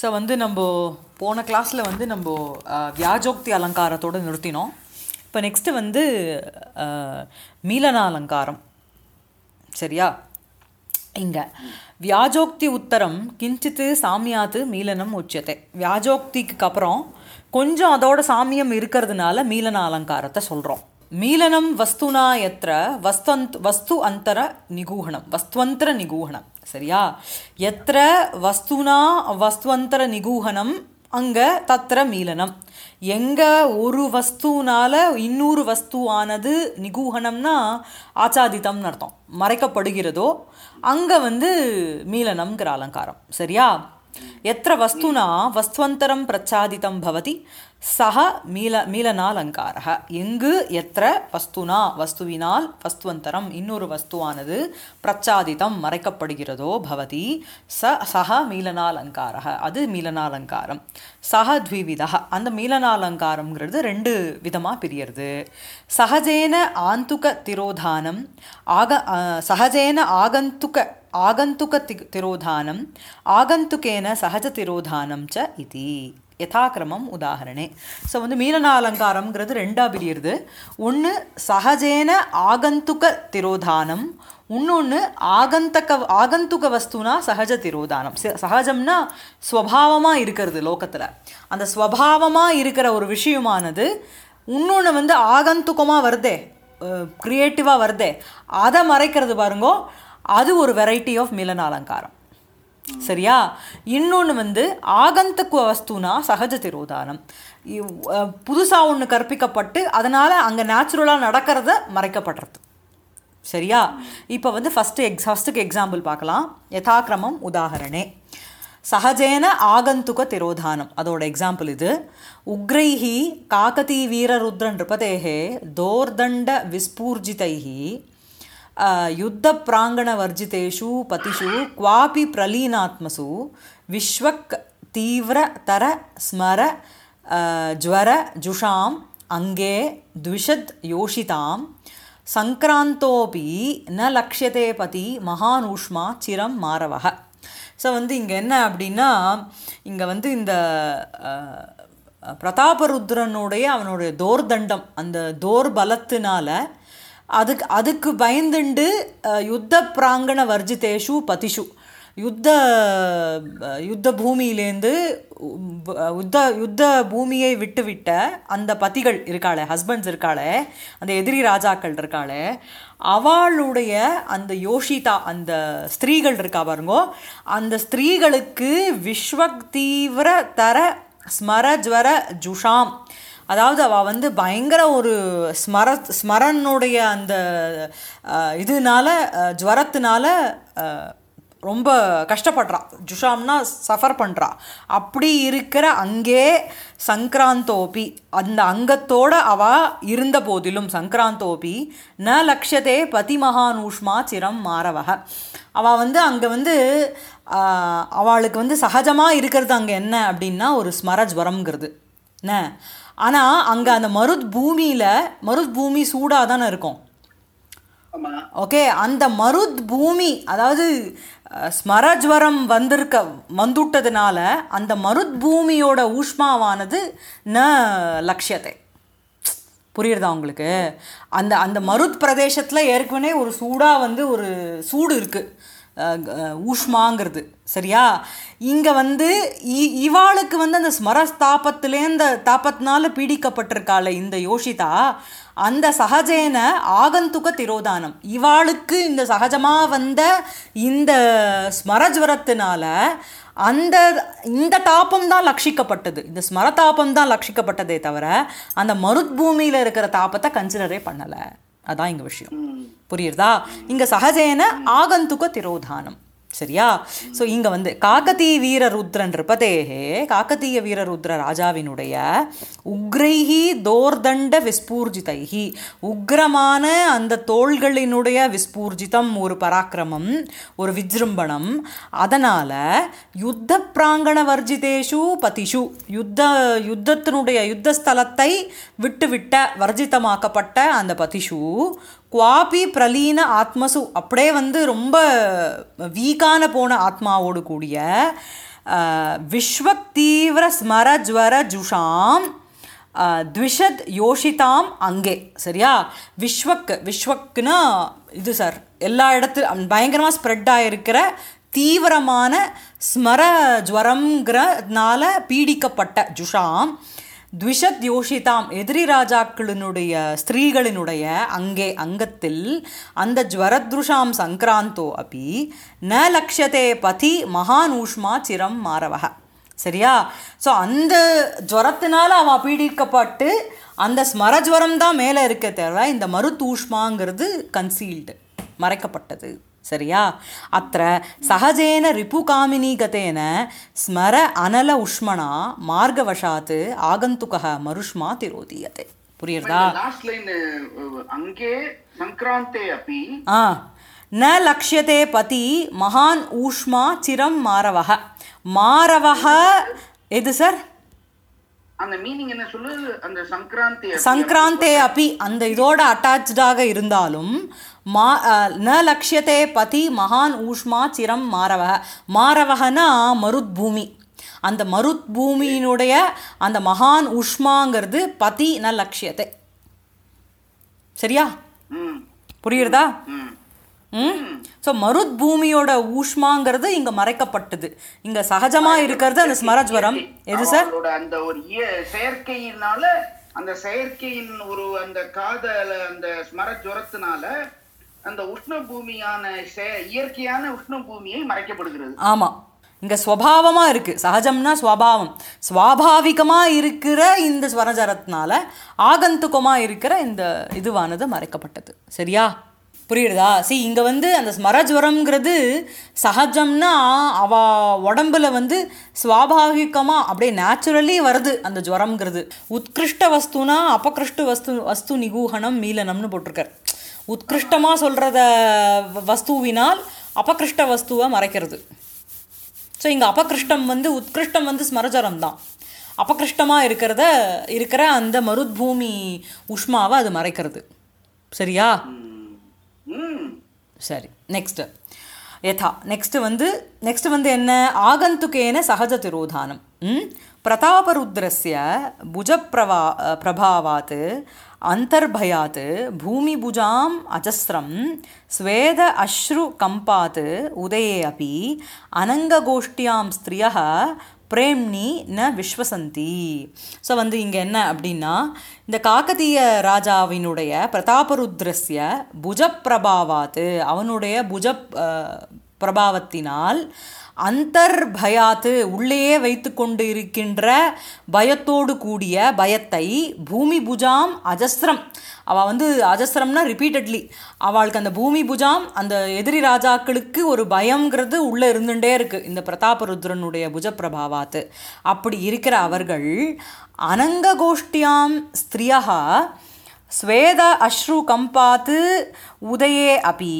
So வந்து நம்ம போன கிளாஸில் வந்து நம்ம அஹ், வியாஜோக்தி அலங்காரத்தோடு நிறுத்தினோம் இப்போ நெக்ஸ்ட்டு வந்து அஹ், மீலன அலங்காரம் சரியா இங்கே வியாஜோக்தி உத்தரம் கிஞ்சித்து சாமியாத்து மீலனம் உச்சத்தை வியாஜோக்திக்கு அப்புறம் கொஞ்சம் அதோட சாமியம் இருக்கிறதுனால மீலன அலங்காரத்தை சொல்கிறோம் மீலனம் வஸ்துனா எத்திர வஸ்துவந்த் வஸ்து அந்தர நிகூகணம் வஸ்துவந்தர நிகூகணம் சரியா எத்திர வஸ்துனா வஸ்துவந்தர நிகூகணம் அங்கே தத்திர மீலனம் எங்கே ஒரு வஸ்துனால இன்னொரு வஸ்துவானது நிகூகணம்னா ஆச்சாதித்தம்னு அர்த்தம் மறைக்கப்படுகிறதோ அங்கே வந்து மீலனம்ங்கிற அலங்காரம் சரியா எத்திர வஸ்துனா வஸ்துவந்தரம் பிரச்சாதித்தம் பவதி சக மீல மீலனாலங்காரः எங்கு எத்திர வஸ்துனா வஸ்துவினால் வஸ்துவந்தரம் இன்னொரு வஸ்துவானது பிரச்சாதித்தம் மறைக்கப்படுகிறதோ பவதி ச சக மீலனாலங்காரः அது மீலனாலங்காரம் சக த்விவிதா அந்த மீலனாலங்காரம்ங்கிறது ரெண்டு விதமாக பிரியறது சகஜேன ஆந்துக திரோதானம் ஆக அஹ், சகஜேன ஆகந்துக ஆகந்துக தி திரோதானம் ஆகந்துகேன சகஜ திரோதானம் ச இதி யதாக்கிரமம் உதாகரணே ஸோ வந்து மீலனாலங்காரம்ங்கிறது ரெண்டா பிரியுறது ஒன்று சகஜேன ஆகந்துக திரோதானம் இன்னொன்று ஆகந்தக ஆகந்துக வஸ்துனா சகஜ திரோதானம் ச- சகஜம்னா ஸ்வபாவமாக இருக்கிறது லோகத்தில் அந்த ஸ்வபாவமாக இருக்கிற ஒரு விஷயமானது இன்னொன்று வந்து ஆகந்துகமாக வருதே க்ரியேட்டிவாக வருதே அதை மறைக்கிறது பாருங்கோ அது ஒரு வெரைட்டி ஆஃப் மிலன அலங்காரம் சரியா இன்னொன்று வந்து ஆகந்தக்கு வஸ்துனா சகஜ திரோதானம் புதுசாக ஒன்று கற்பிக்கப்பட்டு அதனால் அங்கே நேச்சுரலாக நடக்கிறத மறைக்கப்படுறது சரியா இப்போ வந்து ஃபஸ்ட்டு எக்ஸ் ஃபஸ்ட்டுக்கு எக்ஸாம்பிள் பார்க்கலாம் யதாக்கிரமம் உதாகரணே சகஜேன ஆகந்துக திரோதானம் அதோட எக்ஸாம்பிள் இது உக்ரைஹி காகதி வீரருத்ர நிருபதேகே தோர்தண்ட விஸ்பூர்ஜிதைஹி யுத்த பிராங்கணவர்ஜிதேஷு பதிஷு क्वापि प्रलीनात्मसु विश्वक् तीव्रतर स्मर अ, ज्वर जुषाम् अङ्गे द्विषद् योषितां சங்கிராந்தோபி ந லக்ஷதே பதி மகானூஷ்மா சிரம் மாறவக ஸோ வந்து இங்கே என்ன அப்படின்னா இங்கே வந்து இந்த அஹ், பிரதாபருத்ரனுடைய அவனுடைய தோர்தண்டம் அந்த தோர் பலத்தினால அதுக்கு அதுக்கு பயந்துண்டு அஹ், யுத்த பிராங்கண வர்ஜிதேஷு பதிஷு யுத்த அஹ், யுத்த பூமியிலேருந்து உ- யுத்த யுத்த பூமியை விட்டு விட்ட அந்த பதிகள் இருக்காளே ஹஸ்பண்ட்ஸ் இருக்காளே அந்த எதிரி ராஜாக்கள் இருக்காளே அவளுடைய அந்த யோஷிதா அந்த ஸ்திரீகள் இருக்கா பாருங்கோ அந்த ஸ்திரீகளுக்கு விஸ்வக் தீவிர தர ஸ்மரஜ்வர ஜுஷாம் அதாவது அவள் வந்து பயங்கர ஒரு ஸ்மர ஸ்மரனுடைய அந்த அஹ், இதனால அஹ், ஜுவரத்தினால அஹ், ரொம்ப கஷ்டப்படுறா ஜுஷாம்னா சஃபர் பண்ணுறா அப்படி இருக்கிற அங்கே சங்கராந்தோபி அந்த அங்கத்தோட அவ இருந்த போதிலும் சங்கராந்தோபி ந லக்ஷதே பதிமகானூஷ்மா சிரம் மாறவக அவள் வந்து அங்கே வந்து ஆஹ், அவளுக்கு வந்து சகஜமாக இருக்கிறது அங்கே என்ன அப்படின்னா ஒரு ஸ்மரஜ்வரம்ங்கிறது என்ன ஆனால் அங்கே அந்த மருத் பூமியில் மருத் பூமி சூடாக தானே இருக்கும் ஆமா ஓகே அந்த மருத் பூமி அதாவது அஹ், ஸ்மரஜ்வரம் வந்திருக்க வந்துட்டதுனால அந்த மருத் பூமியோட ஊஷ்மாவானது ந லக்ஷத்தை புரியுறதா உங்களுக்கு அந்த அந்த மருத் பிரதேசத்தில் ஏற்கனவே ஒரு சூடாக வந்து ஒரு சூடு இருக்குது ஊஷ்மாங்கிறது சரியா இங்கே வந்து இ இவாளுக்கு வந்து அந்த ஸ்மரஸ்தாபத்திலேந்த தாபத்தினால பீடிக்கப்பட்டிருக்காள இந்த யோஷிதா அந்த சகஜேன ஆகந்துக திரோதானம் இவாளுக்கு இந்த சகஜமாக வந்த இந்த ஸ்மரஜ்வரத்தினால அந்த இந்த தாபம் தான் லட்சிக்கப்பட்டது இந்த ஸ்மர தாபம் தான் லட்சிக்கப்பட்டதே தவிர அந்த மருத் பூமியில் இருக்கிற தாபத்தை கன்சிடரே பண்ணலை அதான் இங்கே விஷயம் புரியுறதா இங்கே சகஜேன ஆகந்துக திரோதானம் சரியா ஸோ இங்கே வந்து காக்கதீய வீரருத்ரன் இருப்பதேகே காக்கதீய வீரருத்ர ராஜாவினுடைய உக்ரைஹி தோர்தண்ட விஸ்பூர்ஜிதைஹி உக்ரமான அந்த தோள்களினுடைய விஸ்பூர்ஜிதம் ஒரு பராக்கிரமம் ஒரு விஜృంభணம் அதனால் யுத்த பிராங்கண வர்ஜிதேஷு பதிஷு யுத்த யுத்தத்தினுடைய யுத்தஸ்தலத்தை விட்டுவிட்ட வர்ஜிதமாக்கப்பட்ட அந்த பதிஷு குவாபி பிரலீன ஆத்மசு அப்படியே வந்து ரொம்ப வீக்கான போன ஆத்மாவோடு கூடிய விஸ்வக்தீவிர ஸ்மரஜ்வர ஜுஷாம் அஹ், த்விஷத் யோஷிதாம் அங்கே சரியா விஸ்வக் விஸ்வக்னா இது சார் எல்லா இடத்துல பயங்கரமாக ஸ்ப்ரெட் ஆகிருக்கிற தீவிரமான ஸ்மர ஜுவரம்ங்கிறதுனால பீடிக்கப்பட்ட ஜுஷாம் த்விஷத் யோஷிதாம் எதிரி ராஜாக்களினுடைய ஸ்திரீகளினுடைய அங்கே அங்கத்தில் அந்த ஜுவரத்ருஷாம் சங்கிராந்தோ அப்பி ந லக்ஷதே பதி மகான் ஊஷ்மா சிரம் மாறவக சரியா ஸோ அந்த ஜுரத்தினால அவள் பீடிக்கப்பட்டு அந்த ஸ்மரஜ்வரம் தான் மேலே இருக்க தேவை இந்த மருத்தூஷ்மாங்கிறது கன்சீல்டு மறைக்கப்பட்டது சரியா அத்த சகஜேன ரிபுகாமினி கதேன ஸ்மர அனல உஷ்மணா மார்கவசாத் ஆகந்துக மருஷ்மா திரோதீயத்தை புரியுறதா லாஸ்ட் லைன் அங்கே சங்கராந்தே அப்பி ஆ ந லக்ஷ்யதே பதி மகான் ஊஷ்மா சிரம் மாரவக மாரவக எது சார் அந்த மீனிங் என்ன சொல்லு அந்த சங்கராந்தி அப்பி சங்கராந்தே அப்பி அந்த இதோட அட்டாச்சாக இருந்தாலும் மா அஹ், ந லக்ஷ்யத்தே பதி மகான் ஊஷ்மா சிரம் மாரவக மாரவகனா மருத்பூமி அந்த மருத்பூமியினுடைய அந்த மகான் உஷ்மாங்கிறது பதி ந லக்ஷ்யத்தை சரியா ம் புரியுறதா ம் ம் ஸோ மருத் பூமியோட ஊஷ்மாங்கிறது இங்கே மறைக்கப்பட்டது இங்கே சகஜமாக இருக்கிறது அந்த ஸ்மரஜ்வரம் எது சார் அவளோட அந்த ஒரு இய- செயற்கையினால அந்த செயற்கையின் ஒரு அந்த காதல அந்த ஸ்மர ஜுரத்தினால அந்த உஷ்ண பூமியான செ- இயற்கையான உஷ்ண பூமியை மறைக்கப்படுகிறது ஆமாம் இங்கே ஸ்வபாவமாக இருக்குது சகஜம்னா ஸ்வபாவம் ஸ்வாபாவிகமாக இருக்கிற இந்த ஸ்வரஜரத்தினால ஆகந்துக்கமாக இருக்கிற இந்த இதுவானது மறைக்கப்பட்டது சரியா புரியுறதா சி இங்கே வந்து அந்த ஸ்மரஜ்வரம்ங்கிறது சகஜம்னா அவ உடம்புல வந்து ஸ்வாபாவிகமாக அப்படியே நேச்சுரலி வருது அந்த ஜுவரம்ங்கிறது உத்கிருஷ்ட வஸ்துனா அபகிருஷ்ட வஸ்து வஸ்து நிகூகணம் மீலனம்னு போட்டிருக்கார் உத்கிருஷ்டமாக சொல்கிறத வஸ்துவினால் அபகிருஷ்ட வஸ்துவை மறைக்கிறது ஸோ இங்கே அபகிருஷ்டம் வந்து உத்கிருஷ்டம் வந்து ஸ்மரஜரம் தான் அபகிருஷ்டமாக இருக்கிறத இருக்கிற அந்த மருத்பூமி உஷ்மாவை அது மறைக்கிறது சரியா ம் சரி நெக்ஸ்ட்டு யதா நெக்ஸ்ட் வந்து நெக்ஸ்ட் வந்து என்ன ஆகந்துக்கேன சகஜ திரோதானம் ம் பிரதாபருத்ரஸ்ய புஜப்பிரவா பிரபாவாத் அந்தர்பயாத் பூமிபுஜாம் அஜஸ்ரம் ஸ்வேத அஸ்ரு கம்பாத் உதயே அப்பி அனங்ககோஷ்டியாம் ஸ்திரியः பிரேம்னி ந விஸ்வசந்தி ஸோ வந்து இங்கே என்ன அப்படின்னா இந்த காக்கதீய ராஜாவினுடைய பிரதாபருத்ரஸ்ய புஜப்பிரபாவாத்து அவனுடைய புஜ அஹ், பிரபாவத்தினால் அந்தர்பயாத்து உள்ளேயே வைத்து கொண்டு இருக்கின்ற பயத்தோடு கூடிய பயத்தை பூமி புஜாம் அஜஸ்ரம் அவள் வந்து அஜஸ்ரம்னா ரிப்பீட்டட்லி அவளுக்கு அந்த பூமி புஜாம் அந்த எதிரி ராஜாக்களுக்கு ஒரு பயம்ங்கிறது உள்ளே இருந்துட்டே இருக்குது இந்த பிரதாபருத்ரனுடைய புஜப்பிரபாவாத்து அப்படி இருக்கிற அவர்கள் அனங்ககோஷ்டியாம் ஸ்திரியா ஸ்வேத அஸ்ரு கம்பாத்து உதயே அபி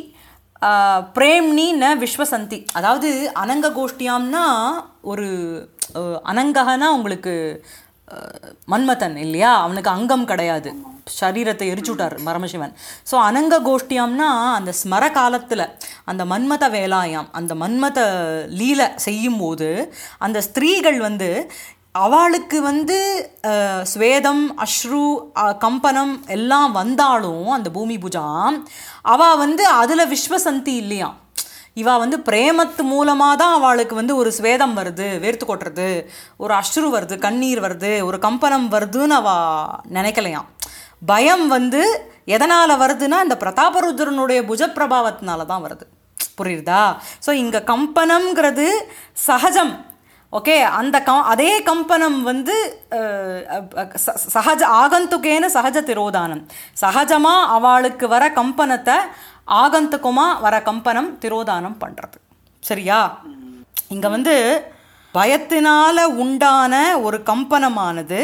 ஆஹ், பிரேம்னி ந விஸ்வசந்தி அதாவது அனங்க கோஷ்டியாம்னா ஒரு அஹ், அனங்ககனா உங்களுக்கு அஹ், மன்மதன் இல்லையா அவனுக்கு அங்கம் கிடையாது சரீரத்தை எரிச்சுட்டார் பரமசிவன் ஸோ அனங்க கோஷ்டியாம்னா அந்த ஸ்மர காலத்தில் அந்த மன்மத வேலாயாம் அந்த மன்மத லீலை செய்யும்போது அந்த ஸ்திரீகள் வந்து அவளுக்கு வந்து அஹ், ஸ்வேதம் அஸ்ரு அஹ், கம்பனம் எல்லாம் வந்தாலும் அந்த பூமி பூஜாம் அவள் வந்து அதில் விஸ்வசந்தி இல்லையாம் இவா வந்து பிரேமத்து மூலமாக தான் அவளுக்கு வந்து ஒரு ஸ்வேதம் வருது வேர்த்து கொட்டுறது ஒரு அஸ்ரு வருது கண்ணீர் வருது ஒரு கம்பனம் வருதுன்னு அவள் நினைக்கலையாம் பயம் வந்து எதனால் வருதுன்னா இந்த பிரதாபருத்ரனுடைய புஜப்பிரபாவத்தினால தான் வருது புரியுதா ஸோ இங்கே கம்பனம்ங்கிறது சகஜம் ஓகே அந்த க அதே கம்பனம் வந்து அஹ், அஹ், ச- சகஜ ஆகந்துக்கேன சகஜ திரோதானம் சகஜமாக அவளுக்கு வர கம்பனத்தை ஆகந்துக்குமா வர கம்பனம் திரோதானம் பண்ணுறது சரியா இங்கே வந்து பயத்தினால உண்டான ஒரு கம்பனமானது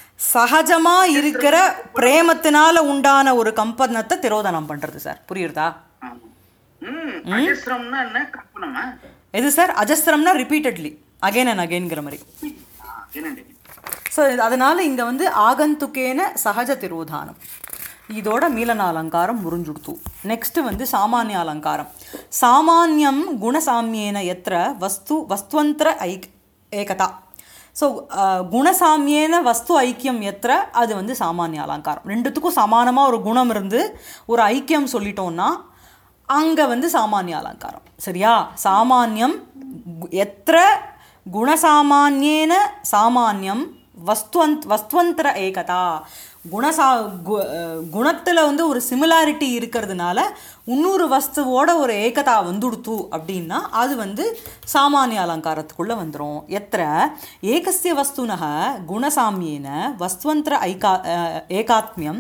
சகஜமாக இருக்கிற பிரேமத்தினால உண்டான ஒரு கம்பனத்தை திரோதானம் பண்ணுறது சார் புரியுறதா ஆமா. ம் அஜஸ்ரம்னா என்ன கற்பனமா எது சார் அஜஸ்திரம்னா ரிப்பீட்டட்லி அகைன் அண்ட் அகைன்கிற மாதிரி என்னண்டு ஸோ அதனால் இங்கே வந்து ஆகந்துக்கேன சகஜ திரோதானம் இதோட மீலன அலங்காரம் முறிஞ்சுடுத்து நெக்ஸ்ட் வந்து சாமானிய அலங்காரம் சாமானியம் குணசாமியேன எத்திர வஸ்து வஸ்துவந்திர ஐக் ஏகதா ஸோ குணசாமியேன வஸ்து ஐக்கியம் எத்திர அது வந்து சாமானிய அலங்காரம் ரெண்டுத்துக்கும் சமானமாக ஒரு குணம் இருந்து ஒரு ஐக்கியம் சொல்லிட்டோம்னா அங்கே வந்து சாமானிய அலங்காரம் சரியா சாமானியம் கு- எத்திர குணசாமானியேன சாமானியம் வஸ்துவந்த் வஸ்துவந்திர ஏகதா குணசா கு குணத்தில் வந்து ஒரு சிமிலாரிட்டி இருக்கிறதுனால இன்னொரு வஸ்துவோட ஒரு ஏகதா வந்துடுத்து அப்படின்னா அது வந்து சாமானிய அலங்காரத்துக்குள்ளே வந்துடும் எத்திர ஏகஸ்ய வஸ்துனः குணசாமியேன வஸ்துவந்திர ஐகா அஹ், ஏகாத்மியம்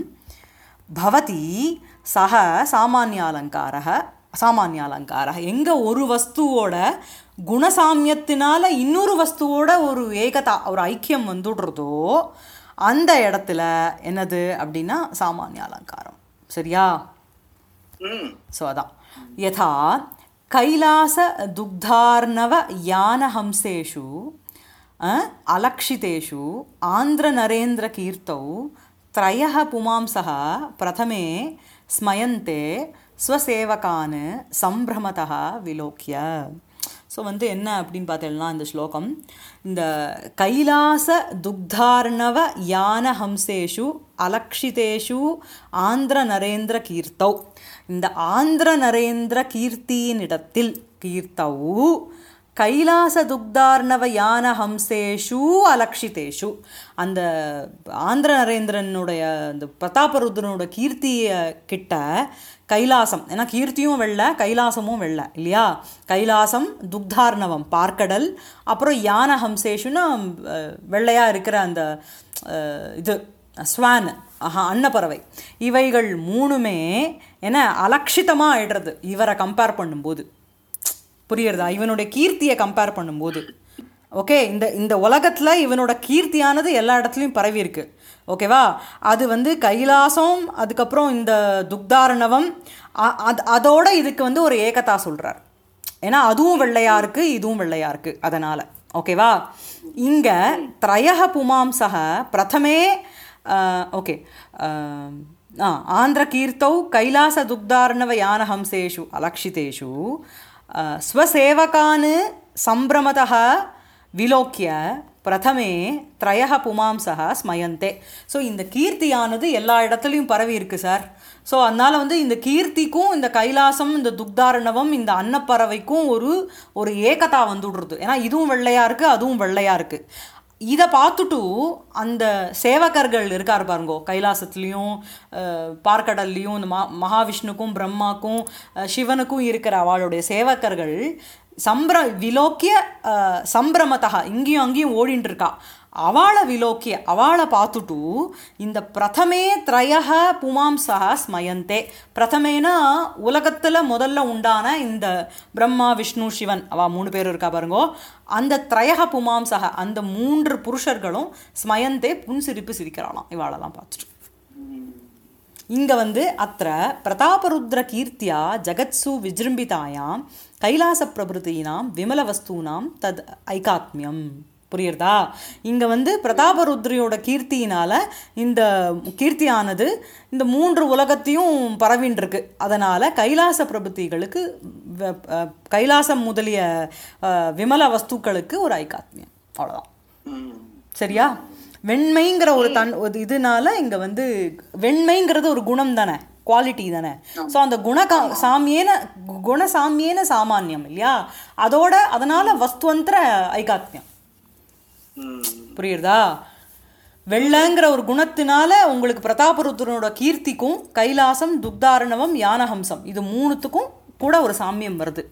பவதி சக சாமானியாலங்காரः சாமானியாலங்காரः எங்கே ஒரு வஸ்துவோட குணசாமியத்தினால இன்னொரு வஸ்துவோட ஒரு ஏகதா ஒரு ஐக்கியம் வந்துடுறதோ அந்த இடத்துல என்னது அப்படின்னா சாமானிய அலங்காரம் சரியா ம் ஸோ அதான் யதா கைலாச துக்தார்ணவ யானஹம்சேஷு அஹ், அலக்ஷிதேஷு ஆந்திரநரேந்திரகீர்த்தौ त्रयः पुमांसः प्रथमे स्मयन्ते ஸ்வசேவகான் சம்பிரமதः விலோக்கிய ஸோ வந்து என்ன அப்படின்னு பார்த்தீங்கன்னா இந்த ஸ்லோகம் இந்த கைலாச துக்தார்ணவ யான ஹம்சேஷு அலக்ஷிதேஷு ஆந்திர நரேந்திர கீர்த்தௌ இந்த ஆந்திர நரேந்திர கீர்த்தியினிடத்தில் கீர்த்தௌ கைலாச துக்தார்ணவ யான ஹம்சேஷு அலக்ஷிதேஷு அந்த ஆந்திர நரேந்திரனுடைய அந்த பிரதாபருத்ரனோட கீர்த்திய கிட்ட கைலாசம் ஏன்னா கீர்த்தியும் வெள்ளை கைலாசமும் வெள்ளை இல்லையா கைலாசம் துக்தார்ணவம் பார்க்கடல் அப்புறம் யான ஹம்சேஷுன்னா அஹ், வெள்ளையா இருக்கிற அந்த அஹ், இது ஸ்வான் ஆஹா அன்னப்பறவை இவைகள் மூணுமே என்ன அலக்ஷிதமாக ஆயிடுறது இவரை கம்பேர் பண்ணும்போது புரியுறதா இவனுடைய கீர்த்தியை கம்பேர் பண்ணும்போது ஓகே இந்த இந்த உலகத்தில் இவனோட கீர்த்தியானது எல்லா இடத்துலையும் பரவி இருக்கு ஓகேவா அது வந்து கைலாசம் அதுக்கப்புறம் இந்த துக்தாரணவம் அ- அது அதோட இதுக்கு வந்து ஒரு ஏகதா சொல்கிறார் ஏன்னா அதுவும் வெள்ளையா இருக்கு இதுவும் வெள்ளையா இருக்கு அதனால் ஓகேவா இங்கே த்ரயः புமாம்சः பிரதமே ஓகே ஆந்திரகீர்த்தौ कैलासदुग्धार्णवयानहंसेषु अलक्षितेषु अ, स्वसेवकान् सम्भ्रमतः விலோக்கிய பிரதமே த்ரயः புமாம்சः ஸ்மயந்தே ஸோ இந்த கீர்த்தியானது எல்லா இடத்துலையும் பரவி இருக்கு சார் ஸோ அதனால் வந்து இந்த கீர்த்திக்கும் இந்த கைலாசம் இந்த துக்தாரணவம் இந்த அன்னப்பறவைக்கும் ஒரு ஒரு ஏகதா வந்துடுறது ஏன்னா இதுவும் வெள்ளையா இருக்கு அதுவும் வெள்ளையா இருக்கு இதை பார்த்துட்டு அந்த சேவகர்கள் இருக்கார் பாருங்கோ கைலாசத்துலேயும் பார்க்கடல்லையும் இந்த மா மகாவிஷ்ணுக்கும் பிரம்மாக்கும் அஹ், சிவனுக்கும் இருக்கிற அவளுடைய சேவகர்கள் சம்பிர விலோக்கிய அஹ், சம்பிரமதா இங்கேயும் அங்கேயும் ஓடின்னு இருக்கா அவளை விலோக்கிய அவளை பார்த்துட்டு இந்த பிரதமே த்ரயः புமாம்சா ஸ்மயந்தே பிரதமேனா உலகத்தில் முதல்ல உண்டான இந்த பிரம்மா விஷ்ணு சிவன் அவ மூணு பேர் இருக்கா பாருங்கோ அந்த த்ரயக புமாம்சக அந்த மூன்று புருஷர்களும் ஸ்மயந்தே புன்சிரிப்பு சிரிக்கிறாளாம் இவாளெல்லாம் பார்த்துட்டு இங்க வந்து அத்த பிரதாபருத்ர கீர்த்தியா ஜகத்சு விஜృంభిதாயாம் கைலாச பிரபுதீனாம் விமல வஸ்தூனாம் தத் ஐகாத்மியம் புரியுறதா இங்க வந்து பிரதாபருத்ரியோட கீர்த்தியினால இந்த கீர்த்தியானது இந்த மூன்று உலகத்தையும் பரவின்னு இருக்கு அதனால கைலாச பிரபுத்திகளுக்கு வ- அஹ், கைலாசம் முதலிய அஹ், விமல வஸ்துக்களுக்கு ஒரு ஐகாத்மியம் அவ்வளவுதான் ம். சரியா வெண்மைங்கிற ஒரு தன் ஒரு இதனால இங்க வந்து வெண்மைங்கிறது ஒரு குணம் தானே குவாலிட்டி தானே ஸோ அந்த குண சாமியேன குணசாமியேன சாமானியம் இல்லையா அதோட அதனால வஸ்துவந்திர ஐகாத்மியம் ம். புரியுறதா வெள்ளங்கிற ஒரு குணத்தினால உங்களுக்கு பிரதாபருத்ரனோட கீர்த்திக்கும் கைலாசம் துக்தாரணவம் யானஹம்சம் இது மூணுத்துக்கும் கூட ஒரு சாமியம் வருது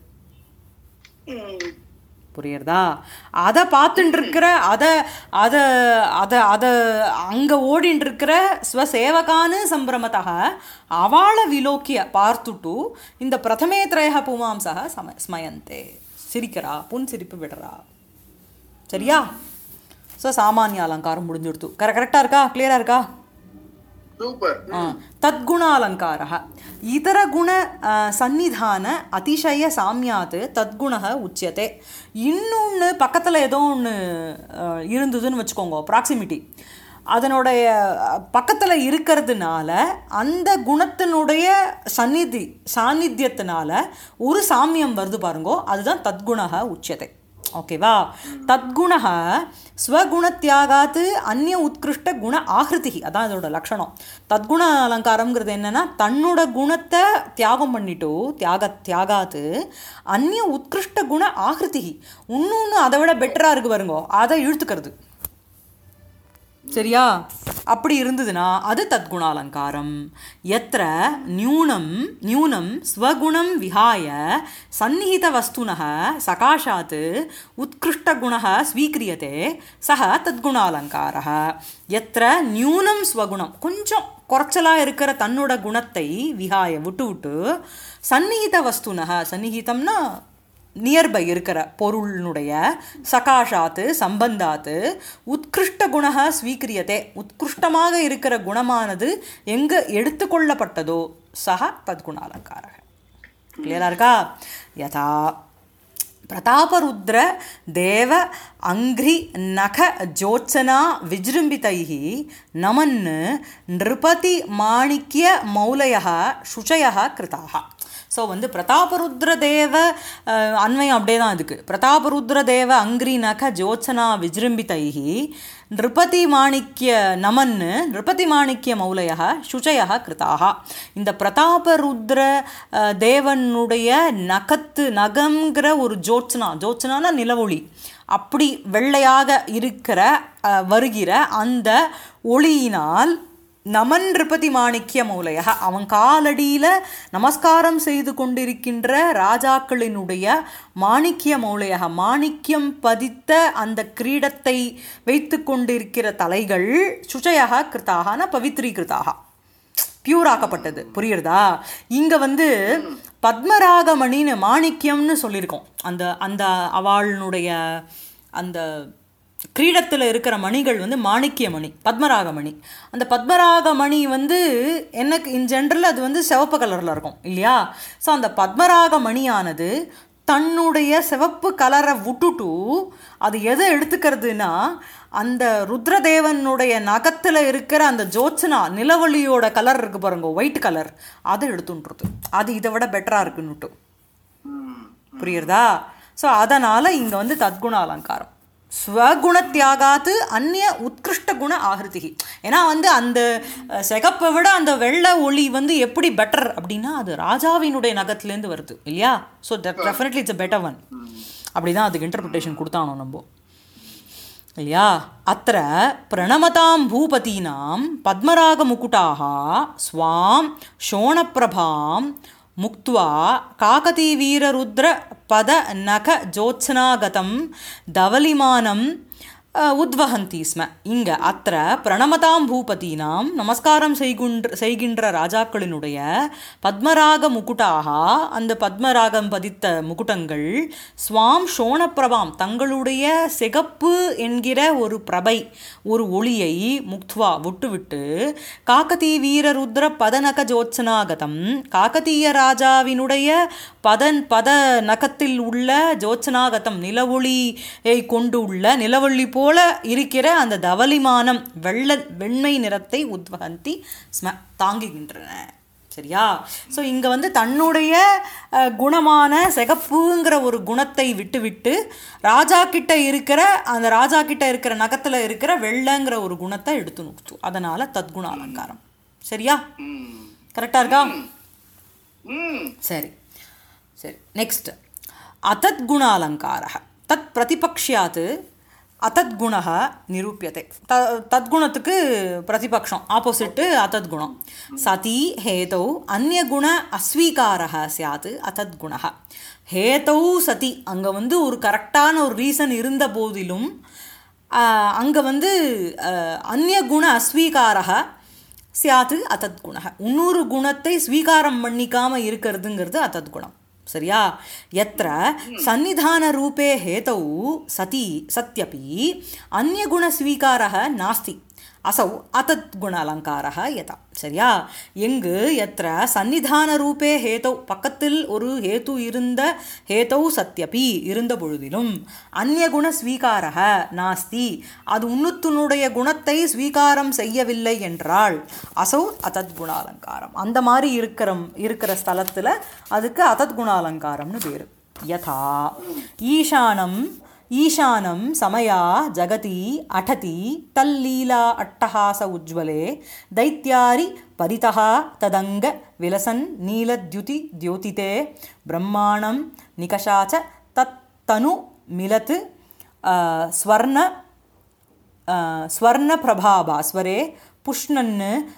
ம். புரியுறதா அதை பார்த்துட்டு இருக்கிற அதை அதை அதை அதை அங்கே ஓடின்னு இருக்கிற ஸ்வசேவகானு சம்பிரமத்தக அவளை விலோக்கிய பார்த்துட்டு இந்த பிரதமே திரய புமாம்சக சம ஸ்மயந்தே சிரிக்கிறா புன் சிரிப்பு விடுறா சரியா ஸோ சாமானிய அலங்காரம் முடிஞ்சுடுத்து கரெக்ட் கரெக்டாக இருக்கா கிளியராக இருக்கா சூப்பர் तद्गुणालङ्कारः इतरगुण अ, சந்நிதான அதிசய சாமியாத் தத்குணக உச்சியதே இன்னொன்று பக்கத்தில் ஏதோ ஒன்று இருந்ததுன்னு வச்சுக்கோங்க ப்ராக்சிமிட்டி அதனுடைய பக்கத்தில் இருக்கிறதுனால அந்த குணத்தினுடைய சந்நிதி சாநித்தியத்தினால ஒரு சாமியம் வருது பாருங்கோ அதுதான் தத்குணக உச்சத்தை ஓகேவா தத்குணக ஸ்வகுணத்தியாகாத்து அந்நிய உத்கிருஷ்ட குண ஆகிருதி அதான் இதோட லட்சணம் தத்குண அலங்காரம்ங்கிறது என்னன்னா தன்னோட குணத்தை தியாகம் பண்ணிட்டோ தியாக தியாகாத்து அந்நிய உத்கிருஷ்ட குண ஆகிருதி இன்னொன்று அதை விட பெட்டராக இருக்கு பாருங்கோ அதை இழுத்துக்கிறது சரியா அப்படி இருந்ததுன்னா அது தத்குண அலங்காரம் எத்திர நியூனம் நியூனம் ஸ்வகுணம் விஹாய சந்நிஹித வஸ்துனः சகாஷாத் உத்கிருஷ்டகுணः ஸ்வீக்ரியதே சக தத்குணாலங்காரः எத்திர நியூனம் ஸ்வகுணம் கொஞ்சம் குறைச்சலாக இருக்கிற தன்னோட குணத்தை விஹாய விட்டு விட்டு சந்நிஹித வஸ்துனः சந்நிஹிதம்னா நியர்பை இருக்கிற பொருளினுடைய சகாஷாத்து சம்பந்தாத்து உத்கிருஷ்ட குணக ஸ்வீக்கிரியதே உத்கிருஷ்டமாக இருக்கிற குணமானது எங்கே எடுத்துக்கொள்ளப்பட்டதோ சக தத்குணாலங்காரக கிளியரா இருக்கா யதா பிரதாபருத்ர தேவ அங்கிரி நக ஜோத்சனா விஜృంభిதைः நமன் நிருபதி மாணிக்ய மௌலயः சுச்சயः கிருதாக ஸோ வந்து பிரதாபருத்ர தேவ அஹ், அன்வயம் அப்படியே தான் இதுக்கு பிரதாபருத்ர தேவ அங்கிரி நக ஜோத்சனா விஜృంభిதைः நிருபதி மாணிக்ய நமன் நிருபதி மாணிக்ய மௌலய சுச்சய கிருதாக இந்த பிரதாபருத்ர அஹ், தேவனுடைய நகத்து நகம்ங்கிற ஒரு ஜோத்சனா ஜோத்சனான நிலவொளி அப்படி வெள்ளையாக இருக்கிற அஹ், வருகிற அந்த ஒளியினால் நமன் நிருபதி மாணிக்ய மௌலய அவன் காலடியில் நமஸ்காரம் செய்து கொண்டிருக்கின்ற ராஜாக்களினுடைய மாணிக்ய மௌலய மாணிக்யம் பதித்த அந்த கிரீடத்தை வைத்து கொண்டிருக்கிற தலைகள் சுச்சயாக கிருத்தாகனா பவித்ரீகிருத்தாக பியூர் ஆக்கப்பட்டது புரியுறதா இங்க வந்து பத்மராகமணின்னு மாணிக்யம்னு சொல்லியிருக்கோம் அந்த அந்த அவளுடைய அந்த கிரீடத்தில் இருக்கிற மணிகள் வந்து மாணிக்கிய மணி பத்மராக மணி அந்த பத்மராக மணி வந்து எனக்கு இன் ஜென்ரல் அது வந்து சிவப்பு கலரில் இருக்கும் இல்லையா ஸோ அந்த பத்மராக மணியானது தன்னுடைய சிவப்பு கலரை விட்டுட்டு அது எதை எடுத்துக்கிறதுனா அந்த ருத்ரதேவனுடைய நகத்தில் இருக்கிற அந்த ஜோத்சனா நிலவொளியோட கலர் இருக்கு பாருங்க ஒயிட் கலர் அதை எடுத்துன்றது அது இதை விட பெட்டராக இருக்குன்னுட்டு புரியுறதா ஸோ அதனால் இங்கே வந்து தத்குண அலங்காரம் ஸ்வகுணத்தியாகாத்து அந்நிய உத்கிருஷ்ட குண ஆகிருதி ஏன்னா வந்து அந்த அஹ், சிகப்பை விட அந்த வெள்ளை ஒளி வந்து எப்படி பெட்டர் அப்படின்னா அது ராஜாவினுடைய நகத்துலேருந்து வருது இல்லையா so definitely it's a better one அப்படி தான் அதுக்கு இன்டர்பிரிட்டேஷன் கொடுத்தானோ நம்ம இல்லையா அத்த பிரணமதாம் பூபதீனாம் பத்மராகமுகுட்டாக ஸ்வாம் ஷோணப்பிரபாம் முக்த்வா காகதீவீரருத்ர பத நக ஜோத்ஸ்னாகதம் தவலிமானம் அஹ், உத்வஹந்தி ஸ்ம இங்கே அத்த பிரணமதாம் பூபதீனாம் நமஸ்காரம் செய்குன்ற செய்கின்ற ராஜாக்களினுடைய பத்மராக முகுட்டாக அந்த பத்மராகம் பதித்த முகுட்டங்கள் ஸ்வாம் ஷோணப்பிரபாம் தங்களுடைய சிகப்பு என்கிற ஒரு பிரபை ஒரு ஒளியை முக்த்வா விட்டுவிட்டு காக்கதீ வீரருத்ர பதநக ஜோத்சனாகதம் காக்கதீய ராஜாவினுடைய பதன் பத நகத்தில் உள்ள ஜோத்சனாகதம் நிலவொளியை கொண்டு உள்ள நிலவொளி போல இருக்கிற அந்த தவலிமானம் வெள்ள வெண்மை நிறத்தை உத்வகந்தி ஸ்ம தாங்குகின்றன சரியா ஸோ இங்கே வந்து தன்னுடைய அஹ், குணமான சிகப்புங்கிற ஒரு குணத்தை விட்டுவிட்டு ராஜா கிட்ட இருக்கிற அந்த ராஜா கிட்ட இருக்கிற நகத்தில் இருக்கிற வெள்ளைங்கிற ஒரு குணத்தை எடுத்து நுக்து அதனால தத்குண அலங்காரம் சரியா ம். கரெக்டாக இருக்கா ம். சரி சரி நெக்ஸ்ட் அத்தத் குண அலங்காரः தத் பிரதிபக்ஷியாத் அத்தத் குணः நிரூபியத்தை த தத்குணத்துக்கு பிரதிபக்ஷம் ஆப்போசிட்டு அத்தத் குணம் சதி ஹேதௌ அந்நியகுண அஸ்வீகாரः சியாத் அத்தத் குணः ஹேதௌ சதி அங்கே வந்து ஒரு கரெக்டான ஒரு ரீசன் இருந்த போதிலும் அங்கே வந்து அஹ், அந்நியகுண அஸ்வீகாரः சியாத்து அத்தத் குண இன்னொரு குணத்தை ஸ்வீகாரம் பண்ணிக்காம இருக்கிறதுங்கிறது அத்தத் குணம் சரியா எத்திர சந்நிதான ரூபே ஹேதௌ சதி சத்யபி அந்நியகுண ஸ்வீகாரः நாஸ்தி அசௌ அத்தத் குண அலங்காரः யதா சரியா எங்கு எத்திர சந்நிதான ரூபே ஹேதௌ பக்கத்தில் ஒரு ஹேது இருந்த ஹேதௌ சத்யபி இருந்த பொழுதிலும் அந்நிய குண ஸ்வீகாரக நாஸ்தி அது உன்னுத்தினுடைய குணத்தை ஸ்வீகாரம் செய்யவில்லை என்றால் அசௌ அத்தத் குண அலங்காரம் அந்த மாதிரி இருக்கிற இருக்கிற ஸ்தலத்தில் அதுக்கு அத்தத் குண அலங்காரம்னு பேர் யதா ஈசானம் ஈசானம் சமயா ஜகதி அடதி தல்லீலா அட்டஹாச உஜ்வலே दैत्यारि परितः तदङ्ग विलसन् नीलद्युति द्योतिते ब्रह्माणं निकषा च तत्तनु मिलत् आ, स्वर्ण आ, स्वर्णप्रभाभास्वरे पुष्णन्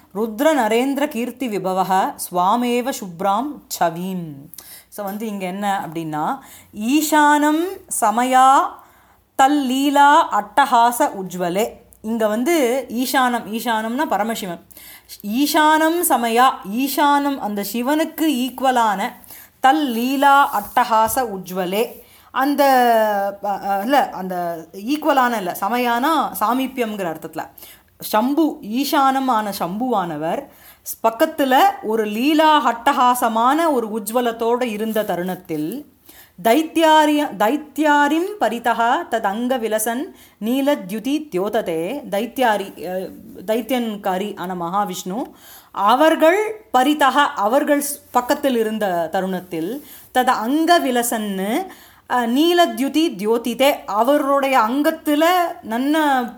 रुद्रनरेन्द्रकीर्तिविभवः स्वामेव शुभ्रां छवीम् ஸோ வந்து இங்கே என்ன அப்படின்னா ஈசானம் சமயா தல்லீலா அட்டஹாச உஜ்வலே இங்கே வந்து ஈசானம் ஈசானம்னா பரமசிவன் ஈசானம் சமயா ஈசானம் அந்த சிவனுக்கு ஈக்குவலான தல் லீலா அட்டஹாச உஜ்வலே அந்த இல்லை அந்த ஈக்குவலான இல்லை சமயானா சாமீப்பியம்ங்கிற அர்த்தத்தில் சம்பு ஈசானமான சம்புவானவர் பக்கத்தில் ஒரு லீலா ஹட்டஹாசமான ஒரு உஜ்வலத்தோடு இருந்த தருணத்தில் दैत्यार्य दैत्यारिं परितः तदङ्ग विलसन् நீலத்யுதி தியோததே தைத்தியாரி அஹ், தைத்தியன்காரி ஆன மகாவிஷ்ணு அவர்கள் பரிதக அவர்கள் ஸ்- பக்கத்தில் இருந்த தருணத்தில் தத அங்க விலசன்னு அஹ், நீலத்யுதி தியோதிதே அவருடைய அங்கத்தில் நன்ன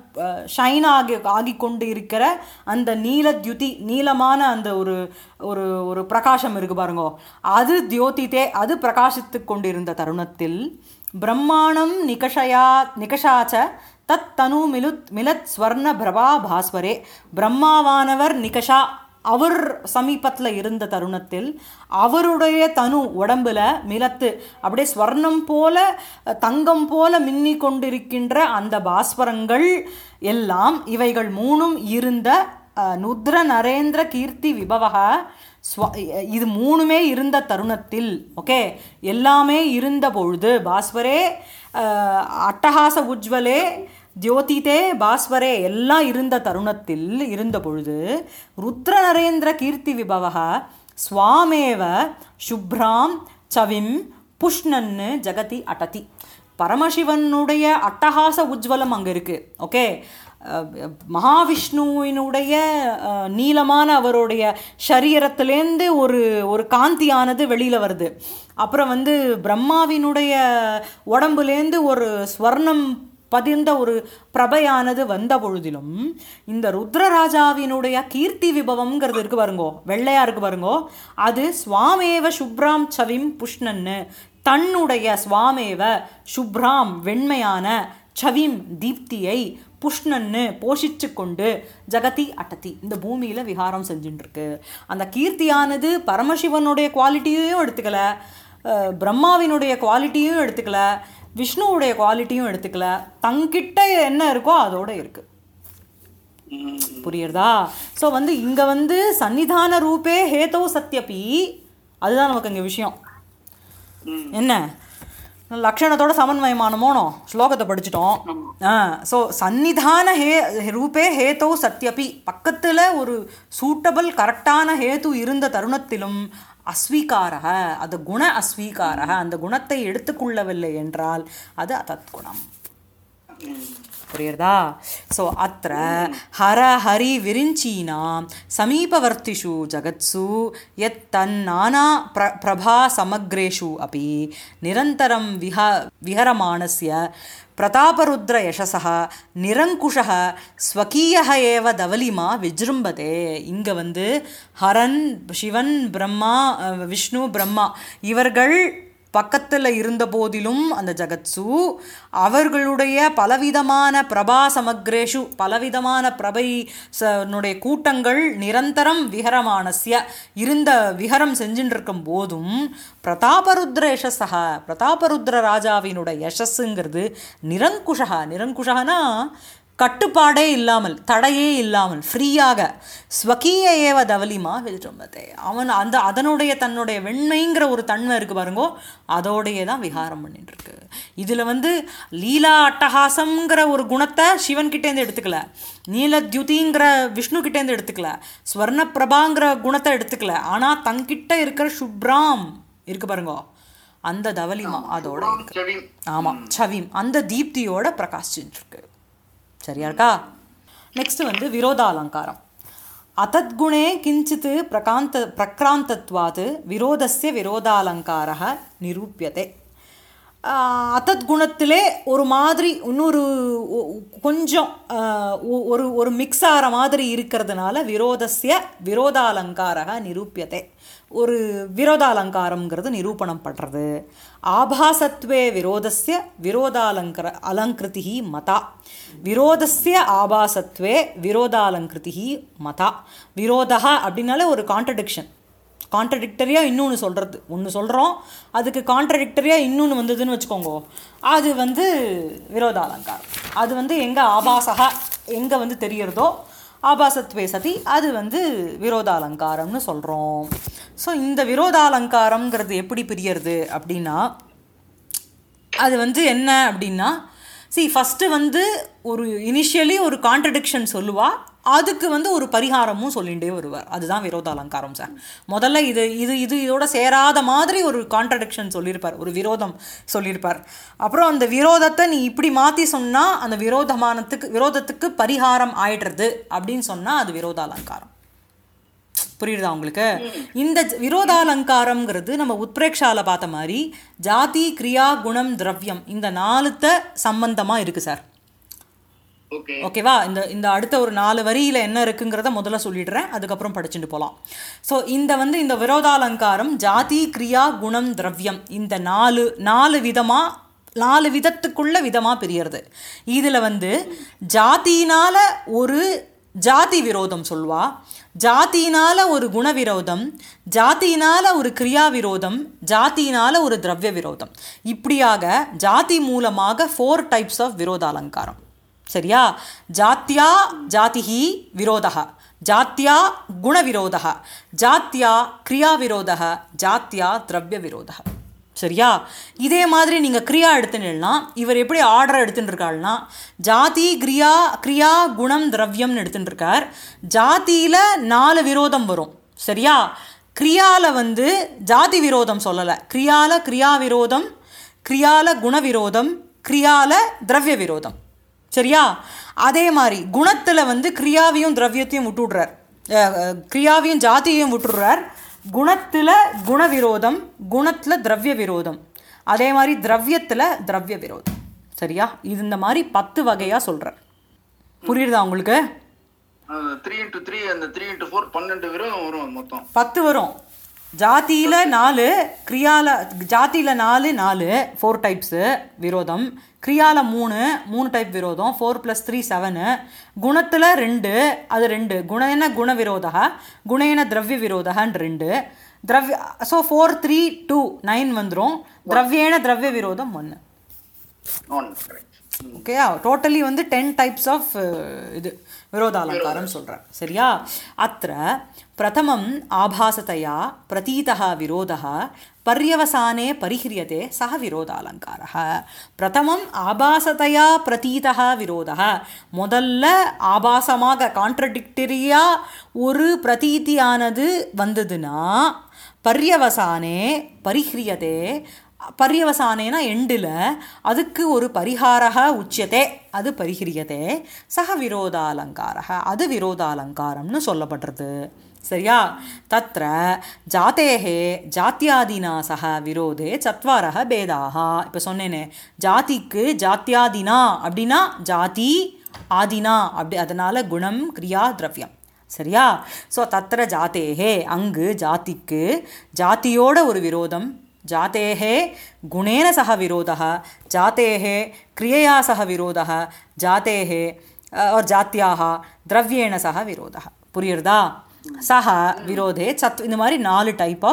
ஷைன் ஆகி ஆகி கொண்டு இருக்கிற அந்த நீலத்யுதி நீளமான அந்த ஒரு ஒரு ஒரு பிரகாசம் இருக்கு பாருங்கோ அது தியோதிதே அது பிரகாசித்து கொண்டிருந்த தருணத்தில் பிரம்மாணம் நிகஷயா நிகஷாச்ச தத் தனு மிலுத் மிலத் ஸ்வர்ண பிரபா பாஸ்வரே பிரம்மாவானவர் நிகஷா அவர் சமீபத்தில் இருந்த தருணத்தில் அவருடைய தனு உடம்புல மிலத்து அப்படியே ஸ்வர்ணம் போல தங்கம் போல மின்னி கொண்டிருக்கின்ற அந்த பாஸ்வரங்கள் எல்லாம் இவைகள் மூணும் இருந்த அஹ், நுத்ர நரேந்திர கீர்த்தி விபவக ஸ்வ இது மூணுமே இருந்த தருணத்தில் ஓகே எல்லாமே இருந்த பொழுது பாஸ்வரே அஹ், அட்டகாச உஜ்வலே தியோதிதே பாஸ்வரே எல்லாம் இருந்த தருணத்தில் இருந்த பொழுது ருத்ர நரேந்திர கீர்த்தி விபவக ஸ்வாமேவ சுப்ராம் சவிம் புஷ்ணன்னு ஜகதி அடதி பரமசிவனுடைய அட்டகாச உஜ்வலம் அங்கே இருக்குது ஓகே அஹ், மகாவிஷ்ணுவினுடைய அஹ், நீளமான அவருடைய சரீரத்திலேருந்து ஒரு ஒரு காந்தியானது வெளியில் வருது அப்புறம் வந்து பிரம்மாவினுடைய உடம்புலேருந்து ஒரு ஸ்வர்ணம் பதிர்ந்த ஒரு பிரபையானது வந்த பொழுதிலும் இந்த ருத்ரராஜாவினுடைய கீர்த்தி விபவம்ங்கிறது இருக்கு பாருங்கோ வெள்ளையா இருக்கு பாருங்கோ அது ஸ்வாமேவ சுப்ராம் சவிம் புஷ்ணன்னு தன்னுடைய ஸ்வாமேவ சுப்ராம் வெண்மையான சவிம் தீப்தியை புஷ்ணன்னு போஷிச்சு கொண்டு ஜகதி அட்டதி இந்த பூமியில விகாரம் செஞ்சுட்டு இருக்கு அந்த கீர்த்தியானது பரமசிவனுடைய குவாலிட்டியையும் எடுத்துக்கல அஹ், பிரம்மாவினுடைய குவாலிட்டியும் எடுத்துக்கல விஷ்ணுவுடைய குவாலிட்டியும் எடுத்துக்கல தங்கிட்ட என்ன இருக்கோ அதோட இருக்கு புரியுறதா ஸோ வந்து இங்க வந்து சன்னிதான ரூபே ஹேதோ சத்யபி அதுதான் நமக்கு இங்க விஷயம் என்ன லக்ஷணத்தோட சமன்வயமானமோனோ ஸ்லோகத்தை படிச்சிட்டோம் ஆ ஸோ சந்நிதான ஹே ரூபே ஹேதோ சத்யபி பக்கத்தில் ஒரு சூட்டபிள் கரெக்டான ஹேது இருந்த தருணத்திலும் அஸ்வீகாரக அது குண அஸ்வீகாரக அந்த குணத்தை எடுத்துக்கொள்ளவில்லை என்றால் அது அதத் குணம் புரியுறதா ஸோ அத்த ஹர ஹரி விரிஞ்சீனாம் சமீபவர்த்திஷு ஜகத்சு யத் தன்னானா பிர பிரபா சமக்ரேஷு அப்படி நிரந்தரம் விஹ விஹரமாணஸ்ய பிரதாபருத்ர யசசः நிரங்குஷः ஸ்வகீயः ஏவ தவலிமா விஜృంభதே இங்கே வந்து ஹரன் சிவன் பிரம்மா அஹ், விஷ்ணு பிரம்மா இவர்கள் பக்கத்தில் இருந்த போதிலும் அந்த ஜகத்சு அவர்களுடைய பலவிதமான பிரபா சமக்ரேஷு பலவிதமான பிரபை சனுடைய கூட்டங்கள் நிரந்தரம் விஹரமானஸ்ய இருந்த விஹரம் செஞ்சுட்டு இருக்கும் போதும் பிரதாபருத்ர யசஸக பிரதாபருத்ர ராஜாவினுடைய யசஸ்ஸுங்கிறது நிரங்குஷகா நிரங்குஷகனா கட்டுப்பாடே இல்லாமல் தடையே இல்லாமல் ஃப்ரீயாக ஸ்வகீய ஏவ தவலிமா விஜம்பதே அவன் அந்த அதனுடைய தன்னுடைய வெண்மைங்கிற ஒரு தன்மை இருக்கு பாருங்கோ அதோடையே தான் விகாரம் பண்ணிட்டு இருக்கு இதில் வந்து லீலா அட்டகாசம்ங்கிற ஒரு குணத்தை சிவன் கிட்டேருந்து எடுத்துக்கல நீலத்யுதிங்கிற விஷ்ணு கிட்டேருந்து எடுத்துக்கல ஸ்வர்ண பிரபாங்கிற குணத்தை எடுத்துக்கல ஆனால் தங்கிட்ட இருக்கிற சுப்ராம் இருக்கு பாருங்கோ அந்த தவலிமா அதோட இருக்கு செவி ஆமாம் சவீம் அந்த தீப்தியோட பிரகாசிச்சுட்டு இருக்கு சரியா இருக்கா நெக்ஸ்ட் வந்து விரோதாலங்காரம் அத்தத்குணே கிஞ்சித் பிரகாந்த பிரக்ராந்தத்வாத் விரோதஸ்ய விரோதாலங்காரः நிரூபியதே ஆஹ் அத்தத் குணத்திலே ஒரு மாதிரி இன்னொரு ஒ- கொஞ்சம் ஆஹ் ஒ- ஒரு ஒரு மிக்ஸ் ஆகிற மாதிரி இருக்கிறதுனால விரோதஸ்ய விரோதாலங்காரக நிரூபியதே ஒரு விரோதாலங்காரம்ங்கிறது நிரூபணம் பண்ணுறது ஆபாசத்வே விரோதஸ்ய விரோதாலங்கர அலங்கிருதி மதா விரோதஸ்ய ஆபாசத்வே விரோதாலங்கிருதி மதா விரோதா அப்படின்னாலே ஒரு கான்ட்ரடிக்ஷன் கான்ட்ரடிக்டரியாக இன்னொன்று சொல்கிறது ஒன்று சொல்கிறோம் அதுக்கு கான்ட்ரடிக்டரியாக இன்னொன்று வந்ததுன்னு வச்சுக்கோங்க அது வந்து விரோதாலங்காரம் அது வந்து எங்கே ஆபாசகா எங்கே வந்து தெரியறதோ ஆபாசத்வே சதி அது வந்து விரோதாலங்காரம்னு சொல்கிறோம் ஸோ இந்த விரோதாலங்காரம்ங்கிறது எப்படி பிரியறது அப்படின்னா அது வந்து என்ன அப்படின்னா சி ஃபஸ்ட்டு வந்து ஒரு இனிஷியலி ஒரு கான்ட்ரடிக்ஷன் சொல்லுவா அதுக்கு வந்து ஒரு பரிகாரமும் சொல்லிகிட்டே வருவார் அதுதான் விரோத அலங்காரம் சார் முதல்ல இது இது இது இதோட சேராத மாதிரி ஒரு கான்ட்ரடிக்ஷன் சொல்லியிருப்பார் ஒரு விரோதம் சொல்லியிருப்பார் அப்புறம் அந்த விரோதத்தை நீ இப்படி மாற்றி சொன்னால் அந்த விரோதமானத்துக்கு விரோதத்துக்கு பரிகாரம் ஆயிடுறது அப்படின்னு சொன்னால் அது விரோத அலங்காரம் புரியுதா உங்களுக்கு இந்த ஜ- விரோதாலங்காரம்ங்கிறது நம்ம உத்பிரேக்ஷால பார்த்த மாதிரி ஜாதி கிரியா குணம் திரவியம் இந்த நாலுத்த சம்பந்தமாக இருக்குது சார் ஓகே ஓகேவா இந்த இந்த அடுத்த ஒரு நாலு வரியில் என்ன இருக்குங்கிறத முதல்ல சொல்லிடுறேன் அதுக்கப்புறம் படிச்சுட்டு போகலாம் ஸோ இந்த வந்து இந்த விரோதாலங்காரம் ஜாதி கிரியா குணம் திரவியம் இந்த நாலு நாலு விதமாக நாலு விதத்துக்குள்ள விதமாக பிரியறது இதில் வந்து ஜாதியினால ஒரு ஜாதி விரோதம் சொல்வா ஜாதியினால ஒரு குண விரோதம் ஜாதியினால ஒரு கிரியா விரோதம் ஜாதியினால ஒரு திரவிய விரோதம் இப்படியாக ஜாதி மூலமாக ஃபோர் டைப்ஸ் ஆஃப் விரோதாலங்காரம் சரியா ஜாத்தியா ஜாதிஹி விரோதः ஜாத்தியா குணவிரோதः ஜாத்தியா கிரியாவிரோதः ஜாத்தியா திரவியவிரோதः சரியா இதே மாதிரி நீங்கள் கிரியா எடுத்துனா இவர் எப்படி ஆர்டர் எடுத்துட்டு இருக்காருன்னா ஜாதி கிரியா கிரியா குணம் திரவியம்னு எடுத்துட்டு இருக்கார் ஜாதியில் நாலு விரோதம் வரும் சரியா கிரியால வந்து ஜாதி விரோதம் சொல்லலை கிரியால கிரியா விரோதம் கிரியால குண விரோதம் கிரியால திரவிய விரோதம் சரியா அதே மாதிரி குணத்தில் வந்து கிரியாவையும் திரவியத்தையும் விட்டுடுறார் அஹ், அஹ், கிரியாவையும் ஜாதியையும் விட்டுடுறார் குணத்தில் குண விரோதம் குணத்தில் திரவிய விரோதம் அதே மாதிரி திரவியத்தில் திரவிய விரோதம் சரியா இது இந்த மாதிரி பத்து வகையாக சொல்கிறார் புரியுதா உங்களுக்கு த்ரீ இன்ட்டு த்ரீ அந்த த்ரீ இன்ட்டு ஃபோர் பன்னெண்டு விரோதம் வரும் மொத்தம் பத்து வரும் ஜாதியில் நாலு கிரியால ஜாதியில் நாலு நாலு ஃபோர் டைப்ஸு விரோதம் கிரியால மூணு மூணு டைப் விரோதம் ஃபோர் ப்ளஸ் த்ரீ செவனு குணத்தில் ரெண்டு அது ரெண்டு குணேன குண விரோதா குணேன திரவிய விரோதகான்னு ரெண்டு திரவிய so four three two nine வந்துடும் திரவியேன திரவிய விரோதம் ஒன்று ஒன் கரெக்ட் ஓகே டோட்டலி வந்து டென் டைப்ஸ் ஆஃப் இது விரோதாலங்காரம் சொல்கிறேன் சரியா அत्र प्रथमम् आभासतया प्रतीतः विरोधः पर्यवसाने परिह्रियते सः विरोधालङ्कारः प्रथमम् आभासतया प्रतीतः विरोधः முதல்ல ஆபாசமாக கான்ட்ரடிக்டரியாக ஒரு பிரதீதியானது வந்ததுன்னா பர்யவசானே பரிஹ்ரியதே பர்யவசானேனா எண்டில் அதுக்கு ஒரு பரிகாரக உச்சியதே அது பரிஹிரியதே சக விரோதாலங்காரக அது விரோதாலங்காரம்னு சொல்லப்படுறது சரியா தத்ர ஜாத்தேஹே ஜாத்தியாதினா சக விரோதே சத்வாரக பேதாக இப்போ சொன்னேனே ஜாதிக்கு ஜாத்தியாதினா அப்படின்னா ஜாதி ஆதினா அப்படி அதனால குணம் கிரியா திரவியம் சரியா ஸோ தத்திர ஜாத்தேஹே அங்கு ஜாதிக்கு ஜாதியோட ஒரு விரோதம் जातेः गुणेन सह विरोधः जातेः क्रियया सह विरोधः जातेः और जात्याः द्रव्येण सह विरोधः புரியுறதா சஹ விரோதே சத் இந்த மாதிரி நாலு டைப் ஆஃப்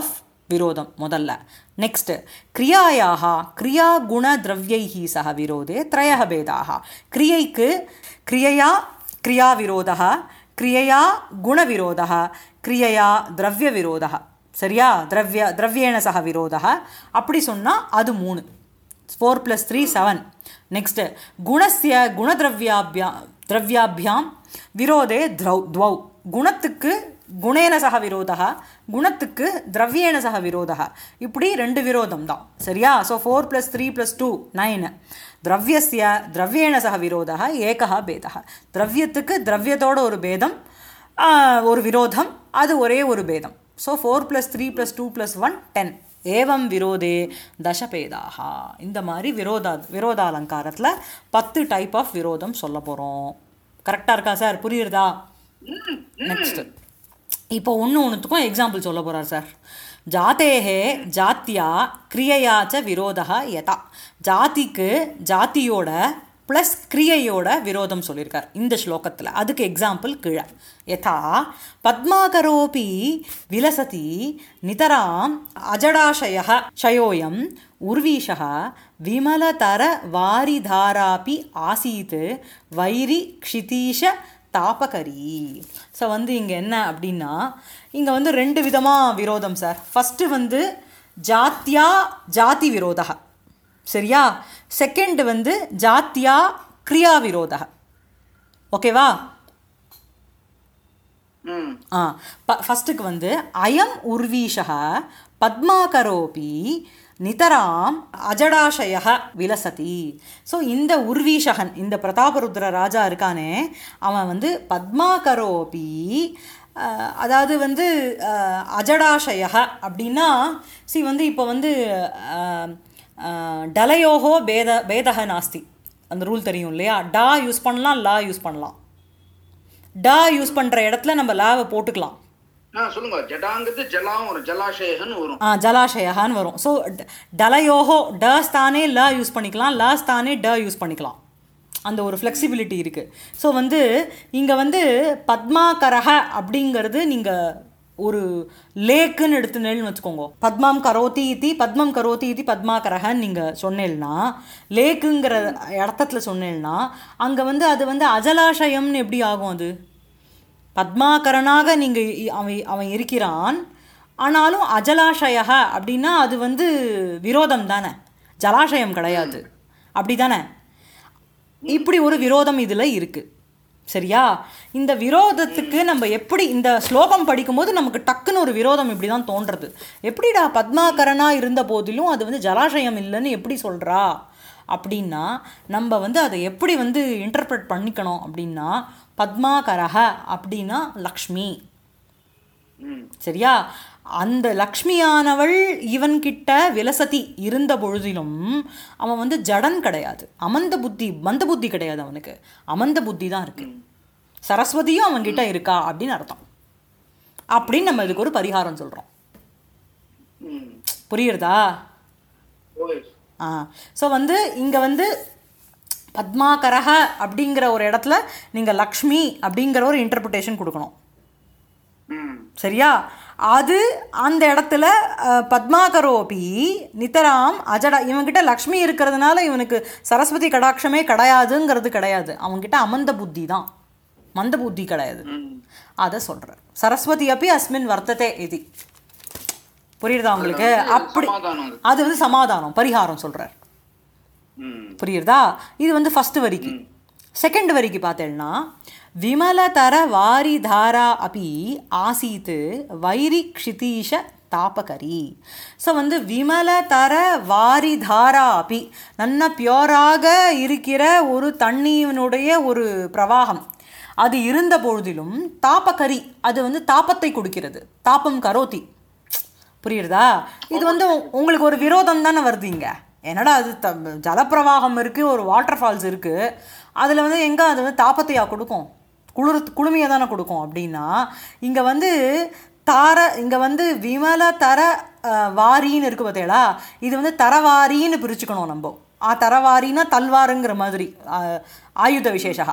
விரோதம் முதல்ல நெக்ஸ்ட் கிரியாயாக கிரியா குண திரவியைஹி சக விரோதே த்ரயः பேதாக கிரியைக்கு கிரியையா கிரியா விரோதः கிரியையா குணவிரோதः கிரியையா திரவிய விரோதः சரியா திரவிய திரவியேன சக விரோதः அப்படி சொன்னால் அது மூணு four plus three seven next குணஸ்ய குணதிரவியாபியா திரவியாபியாம் விரோதே திரௌ துவௌ குணத்துக்கு குணேன சக விரோதா குணத்துக்கு திரவியேன சக விரோதா இப்படி ரெண்டு விரோதம் தான் சரியா so four plus three plus two nine திரவியஸ்ய திரவியேன சக விரோதா ஏகா பேதா திரவியத்துக்கு திரவியத்தோட ஒரு பேதம் ஆ, ஒரு விரோதம் அது ஒரே ஒரு பேதம் so four plus three plus two plus one ten ஏவம் விரோதே தசபேதாக இந்த மாதிரி விரோதா விரோதாலங்காரத்தில் பத்து டைப் ஆஃப் விரோதம் சொல்ல போகிறோம் கரெக்டாக இருக்கா சார் புரியுறதா நெக்ஸ்ட் இப்போ ஒன்று ஒன்றுத்துக்கும் எக்ஸாம்பிள் சொல்ல போகிறார் சார் ஜாத்தேகே ஜாத்தியா கிரியையா ச விரோதா யதா ஜாதிக்கு ஜாத்தியோட ப்ளஸ் கிரியையோட விரோதம் சொல்லியிருக்கார் இந்த ஸ்லோகத்தில் அதுக்கு எக்ஸாம்பிள் கீழே யதா பத்மாகரோபி விலசதி நிதராம் அஜடாஷய ஷயோயம் உர்வீஷः விமலதர வாரிதாராபி ஆசீத் வைரி க்ஷிதீஷ தாபகரி ஸோ வந்து இங்கே என்ன அப்படின்னா இங்கே வந்து ரெண்டு விதமாக விரோதம் சார் ஃபஸ்ட்டு வந்து ஜாத்தியா ஜாதி விரோதா சரியா செகண்ட் வந்து ஜாத்தியா கிரியா விரோதா ஓகேவா ம் ஆ ப ஃபஸ்ட்டுக்கு வந்து அயம் உர்வீஷः பத்மாகரோபி நிதராம் அஜடாஷய விலசதி ஸோ இந்த உர்வீஷகன் இந்த பிரதாபருத்ர ராஜா இருக்கானே அவன் வந்து பத்மாகரோபி அஹ், அதாவது வந்து அஹ், அஜடாஷய அப்படின்னா சி வந்து இப்போ வந்து அஹ், அஹ், டலயோகோ பேத பேதக நாஸ்தி அந்த ரூல் தெரியும் இல்லையா டா யூஸ் பண்ணலாம் லா யூஸ் பண்ணலாம் டா யூஸ் பண்ணுற இடத்துல நம்ம லாவை போட்டுக்கலாம் ஆ சொல்லுங்க ஜடாங்கிறது ஜலாம் வரும் ஜலாஷயகன்னு வரும் ஆ ஜலாஷயான்னு வரும் ஸோ டலயோஹோ டஸ் தானே ல யூஸ் பண்ணிக்கலாம் லாஸ் தானே ட யூஸ் பண்ணிக்கலாம் அந்த ஒரு ஃப்ளெக்சிபிலிட்டி இருக்குது ஸோ வந்து இங்கே வந்து பத்மாகரஹ அப்படிங்கிறது நீங்கள் ஒரு லேக்குன்னு எடுத்து நெல்னு வச்சுக்கோங்க பத்மம் கரோதி இத்தி பத்மம் கரோதி இத்தி பத்மாகரஹன்னு நீங்கள் சொன்னேன்னா லேக்குங்கிற இடத்துல சொன்னேன்னா அங்கே வந்து அது வந்து அஜலாஷயம்னு எப்படி ஆகும் அது பத்மாகரனாக நீங்கள் அவன் அவன் இருக்கிறான் ஆனாலும் அஜலாஷய அப்படின்னா அது வந்து விரோதம் தானே ஜலாஷயம் கிடையாது அப்படி தானே இப்படி ஒரு விரோதம் இதில் இருக்குது சரியா இந்த விரோதத்துக்கு நம்ம எப்படி இந்த ஸ்லோகம் படிக்கும்போது நமக்கு டக்குன்னு ஒரு விரோதம் இப்படி தான் தோன்றது எப்படிடா பத்மாகரனா இருந்த போதிலும் அது வந்து ஜலாஷயம் இல்லைன்னு எப்படி சொல்கிறா அப்படின்னா நம்ம வந்து அதை எப்படி வந்து இன்டர்பிரட் பண்ணிக்கணும் அப்படின்னா பத்மாகரஹ அப்படின்னா லக்ஷ்மி ம் சரியா அந்த லக்ஷ்மியானவள் இவன்கிட்ட விலசதி இருந்த பொழுதிலும் அவன் வந்து ஜடன் கிடையாது அமந்த புத்தி மந்த புத்தி கிடையாது அவனுக்கு அமந்த புத்தி தான் இருக்கு சரஸ்வதியும் அவன்கிட்ட இருக்கா அப்படின்னு அர்த்தம் அப்படின்னு நம்ம இதுக்கு ஒரு பரிகாரம் சொல்கிறோம் ம் புரியுறதா ஓய் ஆ ஸோ வந்து இங்கே வந்து பத்மாகரஹ அப்படிங்கிற ஒரு இடத்துல நீங்கள் லக்ஷ்மி அப்படிங்கிற ஒரு இன்டர்பிரிட்டேஷன் கொடுக்கணும் ம் சரியா அது அந்த இடத்துல அஹ், பத்மாகரோபி நித்தராம் அஜடா இவன்கிட்ட லக்ஷ்மி இருக்கிறதுனால இவனுக்கு சரஸ்வதி கடாட்சமே கிடையாதுங்கிறது கிடையாது அவன்கிட்ட அமந்த புத்தி தான் மந்த புத்தி கிடையாது ம் அதை சொல்கிறார் சரஸ்வதி அப்பி அஸ்மின் வர்த்ததே இது புரியுறதா உங்களுக்கு அப்படி சமாதானம் அது. அது வந்து சமாதானம் பரிகாரம் சொல்கிறார் ம் புரியுறதா இது வந்து ஃபஸ்ட் வரிக்கு செகண்ட் வரிக்கு பார்த்தேன்னா விமலதர வாரிதாரா அபி ஆசீத் வைரி க்ஷிதீஷ தாபகரி ஸோ வந்து விமலதர வாரிதாரா அபி நல்ல பியோராக இருக்கிற ஒரு தண்ணீனுடைய ஒரு பிரவாகம் அது இருந்த பொழுதிலும் தாபகரி அது வந்து தாபத்தை கொடுக்கிறது தாபம் கரோதி புரியுறதா இது வந்து உ- உங்களுக்கு ஒரு விரோதம் தானே வருது இங்க என்னடா அது த ஜலப்பிரவாகம் இருக்குது ஒரு வாட்டர் ஃபால்ஸ் இருக்குது அதில் வந்து எங்கே அது வந்து தாப்பத்தையா கொடுக்கும் குளிர் குளுமையை தானே கொடுக்கும் அப்படின்னா இங்கே வந்து தார இங்கே வந்து விமல தர அஹ், வாரின்னு இருக்குது பார்த்தீங்களா இது வந்து தரவாரின்னு பிரிச்சுக்கணும் நம்ம ஆ தரவாரின்னா தல்வாருங்கிற மாதிரி அஹ், ஆயுத விசேஷா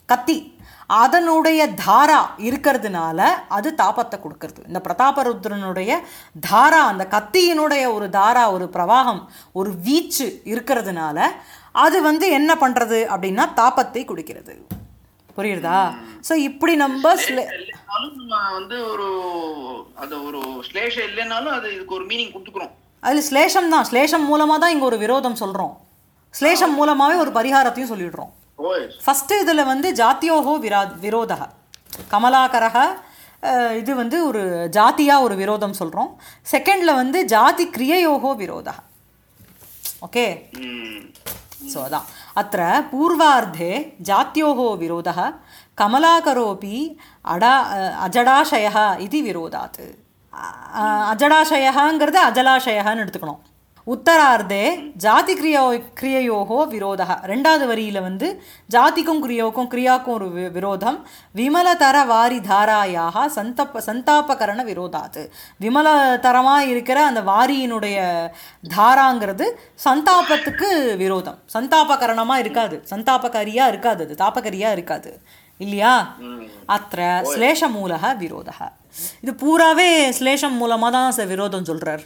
கத்தி அதனுடைய தாரா இருக்கிறதுனால அது தாபத்தை கொடுக்கறது இந்த பிரதாபருத்ரனுடைய தாரா அந்த கத்தியினுடைய ஒரு தாரா ஒரு பிரவாகம் ஒரு வீச்சு இருக்கிறதுனால அது வந்து என்ன பண்ணுறது அப்படின்னா தாபத்தை கொடுக்கிறது புரியுறதா ஸோ இப்படி நம்ம ஸ்லே- இல்லைனாலும் நம்ம வந்து ஒரு அது ஒரு ஸ்லேஷம் இல்லைனாலும் அது இதுக்கு ஒரு மீனிங் கொடுத்துக்கிறோம் அதில் ஸ்லேஷம் தான் ஸ்லேஷம் மூலமாக தான் இங்கே ஒரு விரோதம் சொல்கிறோம் ஸ்லேஷம் மூலமாகவே ஒரு பரிகாரத்தையும் சொல்லிடுறோம் ஓய் ஃபஸ்ட்டு இதில் வந்து ஜாத்தியோகோ விரா விரோதக கமலாகரக அஹ், இது வந்து ஒரு ஜாத்தியாக ஒரு விரோதம் சொல்கிறோம் செகண்டில் வந்து ஜாதி கிரியையோகோ விரோதக ஓகே ம் सो अदा अत्र पूर्वार्धे जात्योः विरोधः कमलाकरोपि अडा अजडाशयः इति विरोधात् अ- अजडाशयःங்கிறது அஜலாஷயன்னு எடுத்துக்கணும் உத்தரார்த்தே ஜாதி கிரியோ கிரியையோகோ விரோதः ரெண்டாவது வரியில் வந்து ஜாதிக்கும் கிரியோக்கும் கிரியாக்கும் ஒரு வி- விரோதம் விமலதர வாரி தாராயாக சந்தப்ப சந்தாபகரண விரோதாத்து விமலதரமாக இருக்கிற அந்த வாரியினுடைய தாராங்கிறது சந்தாபத்துக்கு விரோதம் சந்தாபகரணமாக இருக்காது சந்தாபகாரியாக இருக்காது அது தாபகரியாக இருக்காது இல்லையா அத்த ஸ்லேஷமூலக விரோதः இது பூராவே ஸ்லேஷம் மூலமாக தான் சார் விரோதம் சொல்கிறார்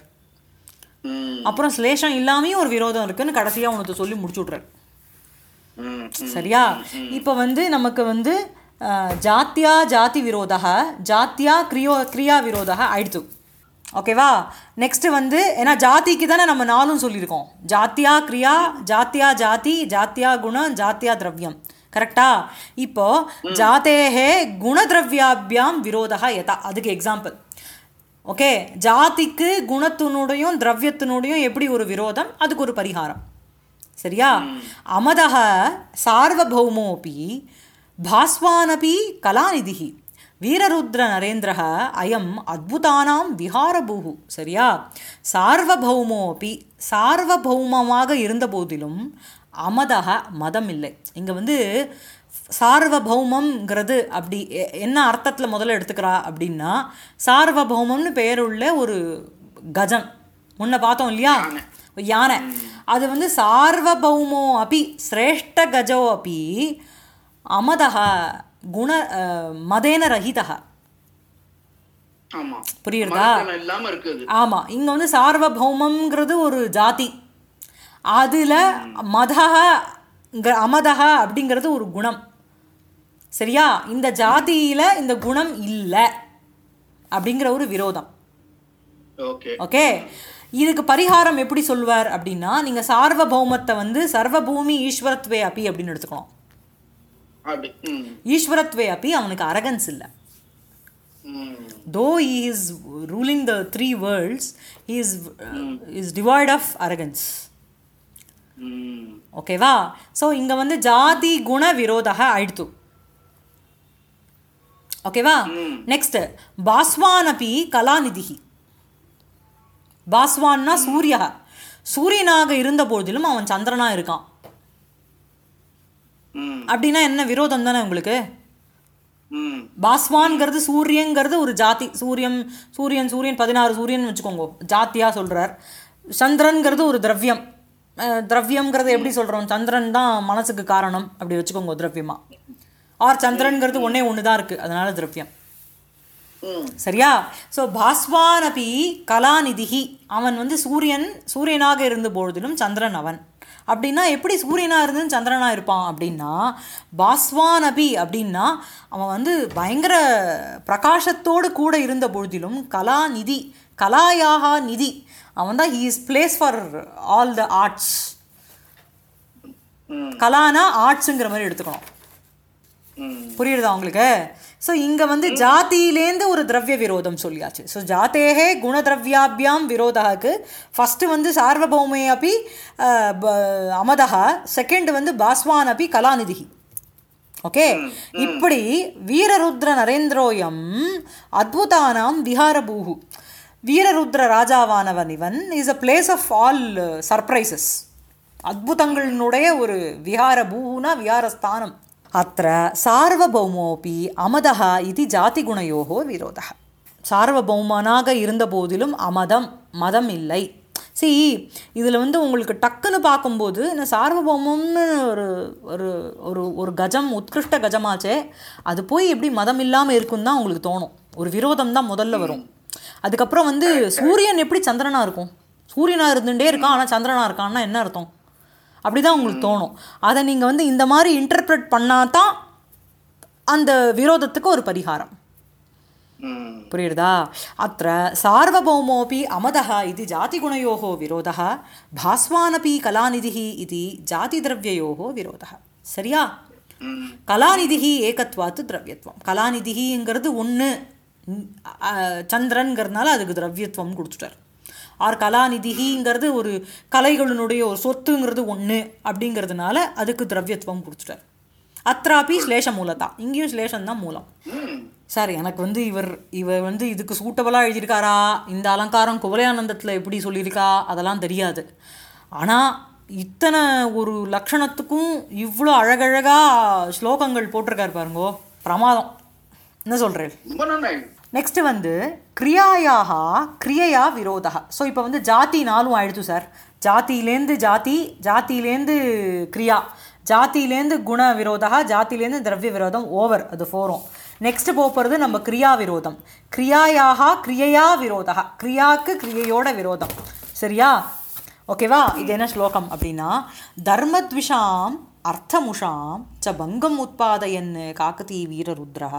ம் அப்புறம் ஸ்லேஷம் இல்லாமையும் ஒரு விரோதம் இருக்குன்னு கடைசியாக உனக்கு சொல்லி முடிச்சு விட்றாரு ம் ம். சரியா இப்போ வந்து நமக்கு வந்து அஹ், ஜாத்தியா ஜாதி விரோதக ஜாத்தியா கிரியோ கிரியா விரோதக ஆயிடுத்து ஓகேவா நெக்ஸ்ட் வந்து ஏன்னா ஜாதிக்கு தானே நம்ம நாலும் சொல்லியிருக்கோம் ஜாத்தியா கிரியா ஜாத்தியா ஜாதி ஜாத்தியா குணம் ஜாத்தியா திரவியம் கரெக்டா இப்போ ஜாத்தேஹே குணதிரவியாபியாம் விரோதக யதா அதுக்கு எக்ஸாம்பிள் ஓகே ஜாதிக்கு குணத்தினுடையும் திரவியத்தினுடையும் எப்படி ஒரு விரோதம் அதுக்கு ஒரு பரிகாரம் சரியா அமதः சார்வபௌமோऽपि भास्वानपि कलानिधिः வீரருத்ரநரேந்திரः அயம் அத்புதானாம் விஹாரபூஹு சரியா சார்வபௌமோபி சார்வபௌமமாக இருந்த போதிலும் அமதக மதம் இல்லை இங்கே வந்து சார்வபௌமம்ங்கிறது அப்படி எ- என்ன அர்த்தத்தில் முதல்ல எடுத்துக்கிறா அப்படின்னா சார்வபௌமம்னு பெயருள்ள ஒரு கஜம் முன்ன பார்த்தோம் இல்லையா யானை அது வந்து சார்வபௌமோ அப்பி சிரேஷ்ட கஜோ அப்பி அமதக குண அஹ், மதேன ரஹிதக ஆமா புரியுறதா மதத்தனம் இல்லாம இருக்குது ஆமாம் இங்கே வந்து சார்வபௌமம்ங்கிறது ஒரு ஜாதி அதில் மதக அமதக அப்படிங்கிறது ஒரு குணம் சரியா இந்த ஜாதியில் இந்த குணம் இல்லை அப்படிங்கிற ஒரு விரோதம் ஓகே ஓகே இதுக்கு பரிகாரம் எப்படி சொல்வார் அப்படின்னா நீங்கள் சார்வபௌமத்தை வந்து சர்வபூமி ஈஸ்வரத்வே அப்பி அப்படின்னு எடுத்துக்கணும் அப்படி ம் ஈஸ்வரத்வே அப்பி அவனுக்கு அரகன்ஸ் இல்லை ம் தோ he is ruling the three worlds he is uh, is devoid of arrogance ம் ஓகேவா ஸோ இங்கே வந்து ஜாதி குண விரோதக ஆயிடுத்து ஓகேவா நெக்ஸ்ட் பாஸ்வான் அப்பி கலாநிதிஹி பாஸ்வான்னா சூரியா சூரியனாக இருந்த போதிலும் அவன் சந்திரனா இருக்கான் ம் அப்படின்னா என்ன விரோதம் தானே உங்களுக்கு ம் பாஸ்வான்ங்கிறது சூரியங்கிறது ஒரு ஜாதி சூரியன் சூரியன் சூரியன் பதினாறு சூரியன் வச்சுக்கோங்க ஜாத்தியாக சொல்கிறார் சந்திரன்கிறது ஒரு திரவியம் அஹ், திரவியம்ங்கிறது எப்படி சொல்கிறோம் சந்திரன் தான் மனசுக்கு காரணம் அப்படி வச்சுக்கோங்க திரவியமா ஆர் சந்திரன்கிறது ஒன்றே ஒன்று தான் இருக்குது அதனால திரவியம் ம் சரியா ஸோ பாஸ்வான் அப்பி கலாநிதிஹி அவன் வந்து சூரியன் சூரியனாக இருந்த பொழுதிலும் சந்திரன் அவன் அப்படின்னா எப்படி சூரியனாக இருந்து சந்திரனாக இருப்பான் அப்படின்னா பாஸ்வான் அபி அப்படின்னா அவன் வந்து பயங்கர பிரகாசத்தோடு கூட இருந்த பொழுதிலும் கலாநிதி கலாயாக நிதி அவன் தான் he is place for all the arts hmm கலானா ஆர்ட்ஸுங்கிற மாதிரி எடுத்துக்கணும் ம் புரியுறதா உங்களுக்கு ஸோ இங்கே வந்து ஜாதியிலேருந்து ஒரு திரவிய விரோதம் சொல்லியாச்சு ஸோ ஜாத்தேகே குணதிரவியாபியாம் விரோதக்கு ஃபஸ்ட்டு வந்து சார்வபௌமே அப்படி அமதः செகண்ட் வந்து பாஸ்வான் அப்படி கலாநிதி ஓகே இப்படி வீரருத்ர நரேந்திரோயம் அத்புதானாம் விஹாரபூஹு வீரருத்ர ராஜாவானவன் இவன் is a place of all surprises அத்புதங்களினுடைய ஒரு விஹார பூனா விஹாரஸ்தானம் அத்த சார்வபௌமோபி அமதः இது ஜாதிகுணயோகோ விரோதः சார்வபௌமனாக இருந்த போதிலும் அமதம் மதம் இல்லை see இதில் வந்து உங்களுக்கு டக்குன்னு பார்க்கும்போது இந்த சார்வபௌமம்னு ஒரு ஒரு ஒரு ஒரு கஜம் உத்கிருஷ்ட கஜமாச்சே அது போய் எப்படி மதம் இல்லாமல் இருக்குன்னு தான் உங்களுக்கு தோணும் ஒரு விரோதம் தான் முதல்ல வரும் அதுக்கப்புறம் வந்து சூரியன் எப்படி சந்திரனா இருக்கும் சூரியனா இருந்துட்டே இருக்கான் ஆனால் சந்திரனா இருக்கான்னா என்ன அர்த்தம் அப்படிதான் உங்களுக்கு தோணும் அதை நீங்கள் வந்து இந்த மாதிரி இன்டர்பிரட் பண்ணாதான் தான் அந்த விரோதத்துக்கு ஒரு பரிகாரம் ம். புரியுறதா அத்த சார்வபௌமோபி அமதः இது ஜாதிகுணயோः விரோதः பாஸ்வானபி கலாநிதிः இது ஜாதிதிரவியயோः விரோதः சரியா ம். கலாநிதிஹி ஏகத்வாத்து திரவியத்துவம் கலாநிதிங்கிறது ஒன்று சந்திரன்கிறதுனால அதுக்கு திரவியத்துவம் கொடுத்துட்டார் ஆர் கலாநிதிங்கிறது ஒரு கலைகளினுடைய ஒரு சொத்துங்கிறது ஒன்று அப்படிங்கிறதுனால அதுக்கு திரவியத்துவம் கொடுத்துட்டார் அத்ராபி ஸ்லேஷ மூலதா இங்கேயும் ஸ்லேஷம் தான் மூலம் ம். சார் எனக்கு வந்து இவர் இவர் வந்து இதுக்கு சூட்டபுளாக எழுதியிருக்காரா இந்த அலங்காரம் குவலயானந்தத்தில் எப்படி சொல்லியிருக்கா அதெல்லாம் தெரியாது ஆனால் இத்தனை ஒரு லக்ஷணத்துக்கும் இவ்வளோ அழகழகாக ஸ்லோகங்கள் போட்டிருக்காரு பாருங்கோ பிரமாதம் என்ன சொல்கிறேன் ரொம்ப நன்றி நெக்ஸ்ட் வந்து கிரியாயாக கிரியையா விரோதா ஸோ இப்போ வந்து ஜாதி நாலும் ஆயிடுச்சு சார் ஜாத்தியிலேருந்து ஜாதி ஜாத்தியிலேருந்து கிரியா ஜாத்தியிலேருந்து குண விரோதா ஜாத்தியிலேருந்து திரவிய விரோதம் ஓவர் அது ஃபோரும் நெக்ஸ்ட் போகிறது நம்ம கிரியா விரோதம் கிரியாயாக கிரியையா விரோதா கிரியாக்கு கிரியையோட விரோதம் சரியா ஓகேவா இது என்ன ஸ்லோகம் அப்படின்னா தர்மத்விஷாம் அர்த்தமுஷாம் ச பங்கம் உத்பாதயன் காக்கதி வீரருத்ரः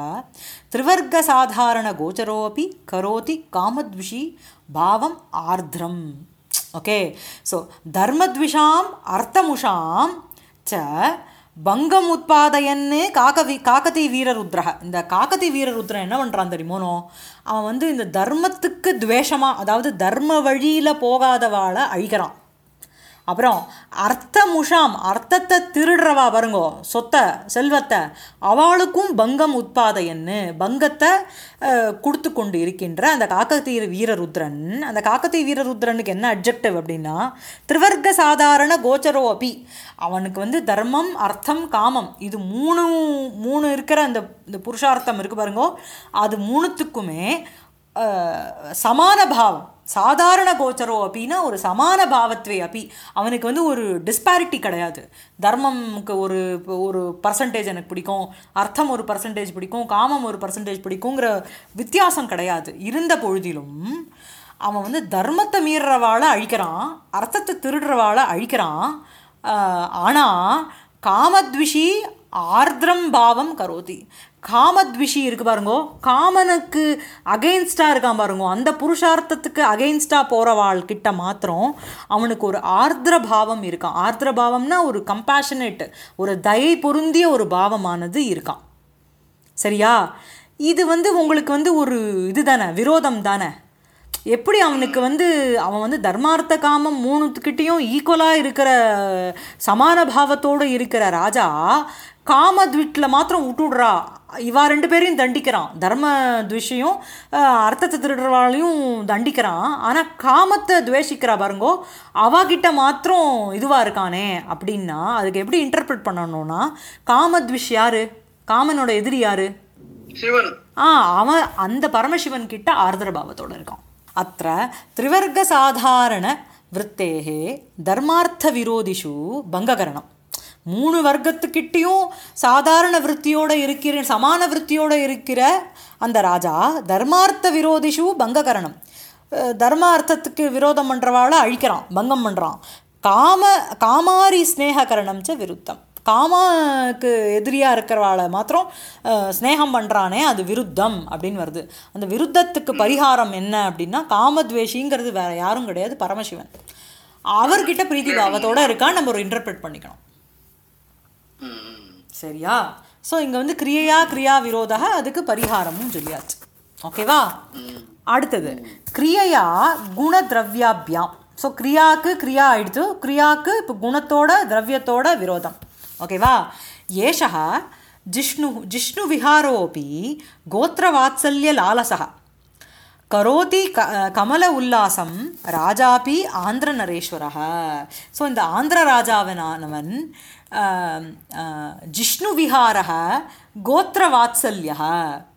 त्रिवर्गसाधारणगोचरोऽपि करोति कामद्विषी भावम् आर्द्रम् ओके सो धर्मद्विषाम् अर्थमुषां च பங்கம் உத்பாதையன்னு காக்கவி காக்கத்தி வீரருத்ரக இந்த காக்கத்தி வீரருத்ரன் என்ன பண்ணுறான் தெரியுமோனோ அவன் வந்து இந்த தர்மத்துக்கு துவேஷமாக அதாவது தர்ம வழியில் போகாதவாளை அழிக்கிறான் அப்புறம் அர்த்தமுஷாம் அர்த்தத்தை திருடுறவா பாருங்கோ சொத்தை செல்வத்தை அவளுக்கும் பங்கம் உட்பாதையன்னு பங்கத்தை அஹ், கொடுத்து கொண்டு இருக்கின்ற அந்த காக்கத்தீர வீரருத்ரன் அந்த காக்கத்தீ வீரருத்ரனுக்கு என்ன அப்ஜெக்டிவ் அப்படின்னா திரிவர்க்க சாதாரண கோச்சரோ அபி அவனுக்கு வந்து தர்மம் அர்த்தம் காமம் இது மூணு மூணு இருக்கிற அந்த இந்த புருஷார்த்தம் இருக்கு பாருங்கோ அது மூணுத்துக்குமே அஹ், சமான பாவம் சாதாரண கோச்சரோ அப்படின்னா ஒரு சமான பாவத்வே அப்பி அவனுக்கு வந்து ஒரு டிஸ்பாரிட்டி கிடையாது தர்மம்க்கு ஒரு ஒரு பர்சன்டேஜ் எனக்கு பிடிக்கும் அர்த்தம் ஒரு பர்சன்டேஜ் பிடிக்கும் காமம் ஒரு பர்சன்டேஜ் பிடிக்குங்கிற வித்தியாசம் கிடையாது இருந்த பொழுதிலும் அவன் வந்து தர்மத்தை மீறுறவாளை அழிக்கிறான் அர்த்தத்தை திருடுறவாளை அழிக்கிறான் ஆனால் காமத்விஷி ஆர்திரம் பாவம் கரோதி காமத்விஷி இருக்கு பாருங்கோ காமனுக்கு அகெயின்ஸ்டாக இருக்கான் பாருங்கோ அந்த புருஷார்த்தத்துக்கு அகெயின்ஸ்டாக போகிறவாள் கிட்ட மாத்திரம் அவனுக்கு ஒரு ஆர்திர பாவம் இருக்கான் ஆர்திர பாவம்னா ஒரு கம்பேஷனேட் ஒரு தயை பொருந்திய ஒரு பாவமானது இருக்கான் சரியா இது வந்து உங்களுக்கு வந்து ஒரு இது தானே விரோதம் தானே எப்படி அவனுக்கு வந்து அவன் வந்து தர்மார்த்த காமம் மூணுத்துக்கிட்டேயும் ஈக்குவலாக இருக்கிற சமான பாவத்தோடு இருக்கிற ராஜா காமத்விட்டில் மாத்திரம் விட்டுடுறா இவா ரெண்டு பேரையும் தண்டிக்கிறான் தர்ம துவிஷையும் அஹ், அர்த்தத்தை திருடுறவாளையும் தண்டிக்கிறான் ஆனால் காமத்தை துவேஷிக்கிறா பாருங்கோ அவகிட்ட மாத்திரம் இதுவாக இருக்கானே அப்படின்னா அதுக்கு எப்படி இன்டர்பிரட் பண்ணணும்னா காமத்விஷ் யாரு காமனோட எதிரி யாரு சிவன் ஆ அவன் அந்த பரமசிவன் கிட்ட ஆர்திர பாவத்தோட இருக்கான் அத்த திரிவர்க்க சாதாரண விற்பேகே தர்மார்த்த விரோதிஷு பங்ககரணம் மூணு வர்க்கத்துக்கிட்டேயும் சாதாரண விற்த்தியோட இருக்கிற சமான விற்த்தியோட இருக்கிற அந்த ராஜா தர்மார்த்த விரோதிஷு பங்ககரணம் அஹ் தர்மார்த்தத்துக்கு விரோதம் பண்ணுறவாளை அழிக்கிறான் பங்கம் பண்ணுறான் காம காமாரி ஸ்னேககரணம் ச விருத்தம் காமாக்கு எதிரியாக இருக்கிறவாளை மாத்திரம் அஹ், ஸ்நேகம் பண்ணுறானே அது விருத்தம் அப்படின்னு வருது அந்த விருத்தத்துக்கு பரிகாரம் என்ன அப்படின்னா காமத்வேஷிங்கிறது வேற யாரும் கிடையாது பரமசிவன் அவர்கிட்ட பிரீத்தி பாவத்தோட இருக்கான்னு நம்ம ஒரு இன்டர்பிரட் பண்ணிக்கணும் ம். சரியா ஸோ இங்கே வந்து கிரியையா கிரியா விரோதா அதுக்கு பரிகாரமும் சொல்லியாச்சு ஓகேவா அடுத்தது கிரியையா குணத்ரவ்யாபியாம் ஸோ கிரியாக்கு கிரியா ஆயிடுத்து கிரியாக்கு இப்போ குணத்தோட திரவியத்தோட விரோதம் ஓகேவா ஏஷः ஜிஷ்ணு ஜிஷ்ணு விஹாரோபி கோத்திரவாத்சல்ய லாலசः கரோதி க கமல உல்லாசம் ராஜாபி ஆந்திர நரேஸ்வரः ஸோ இந்த ஆந்திர ராஜாவனானவன் ஆம், ஆ, ஜிஷ்ணு விஹாரः கோத்திரவாத்சல்யः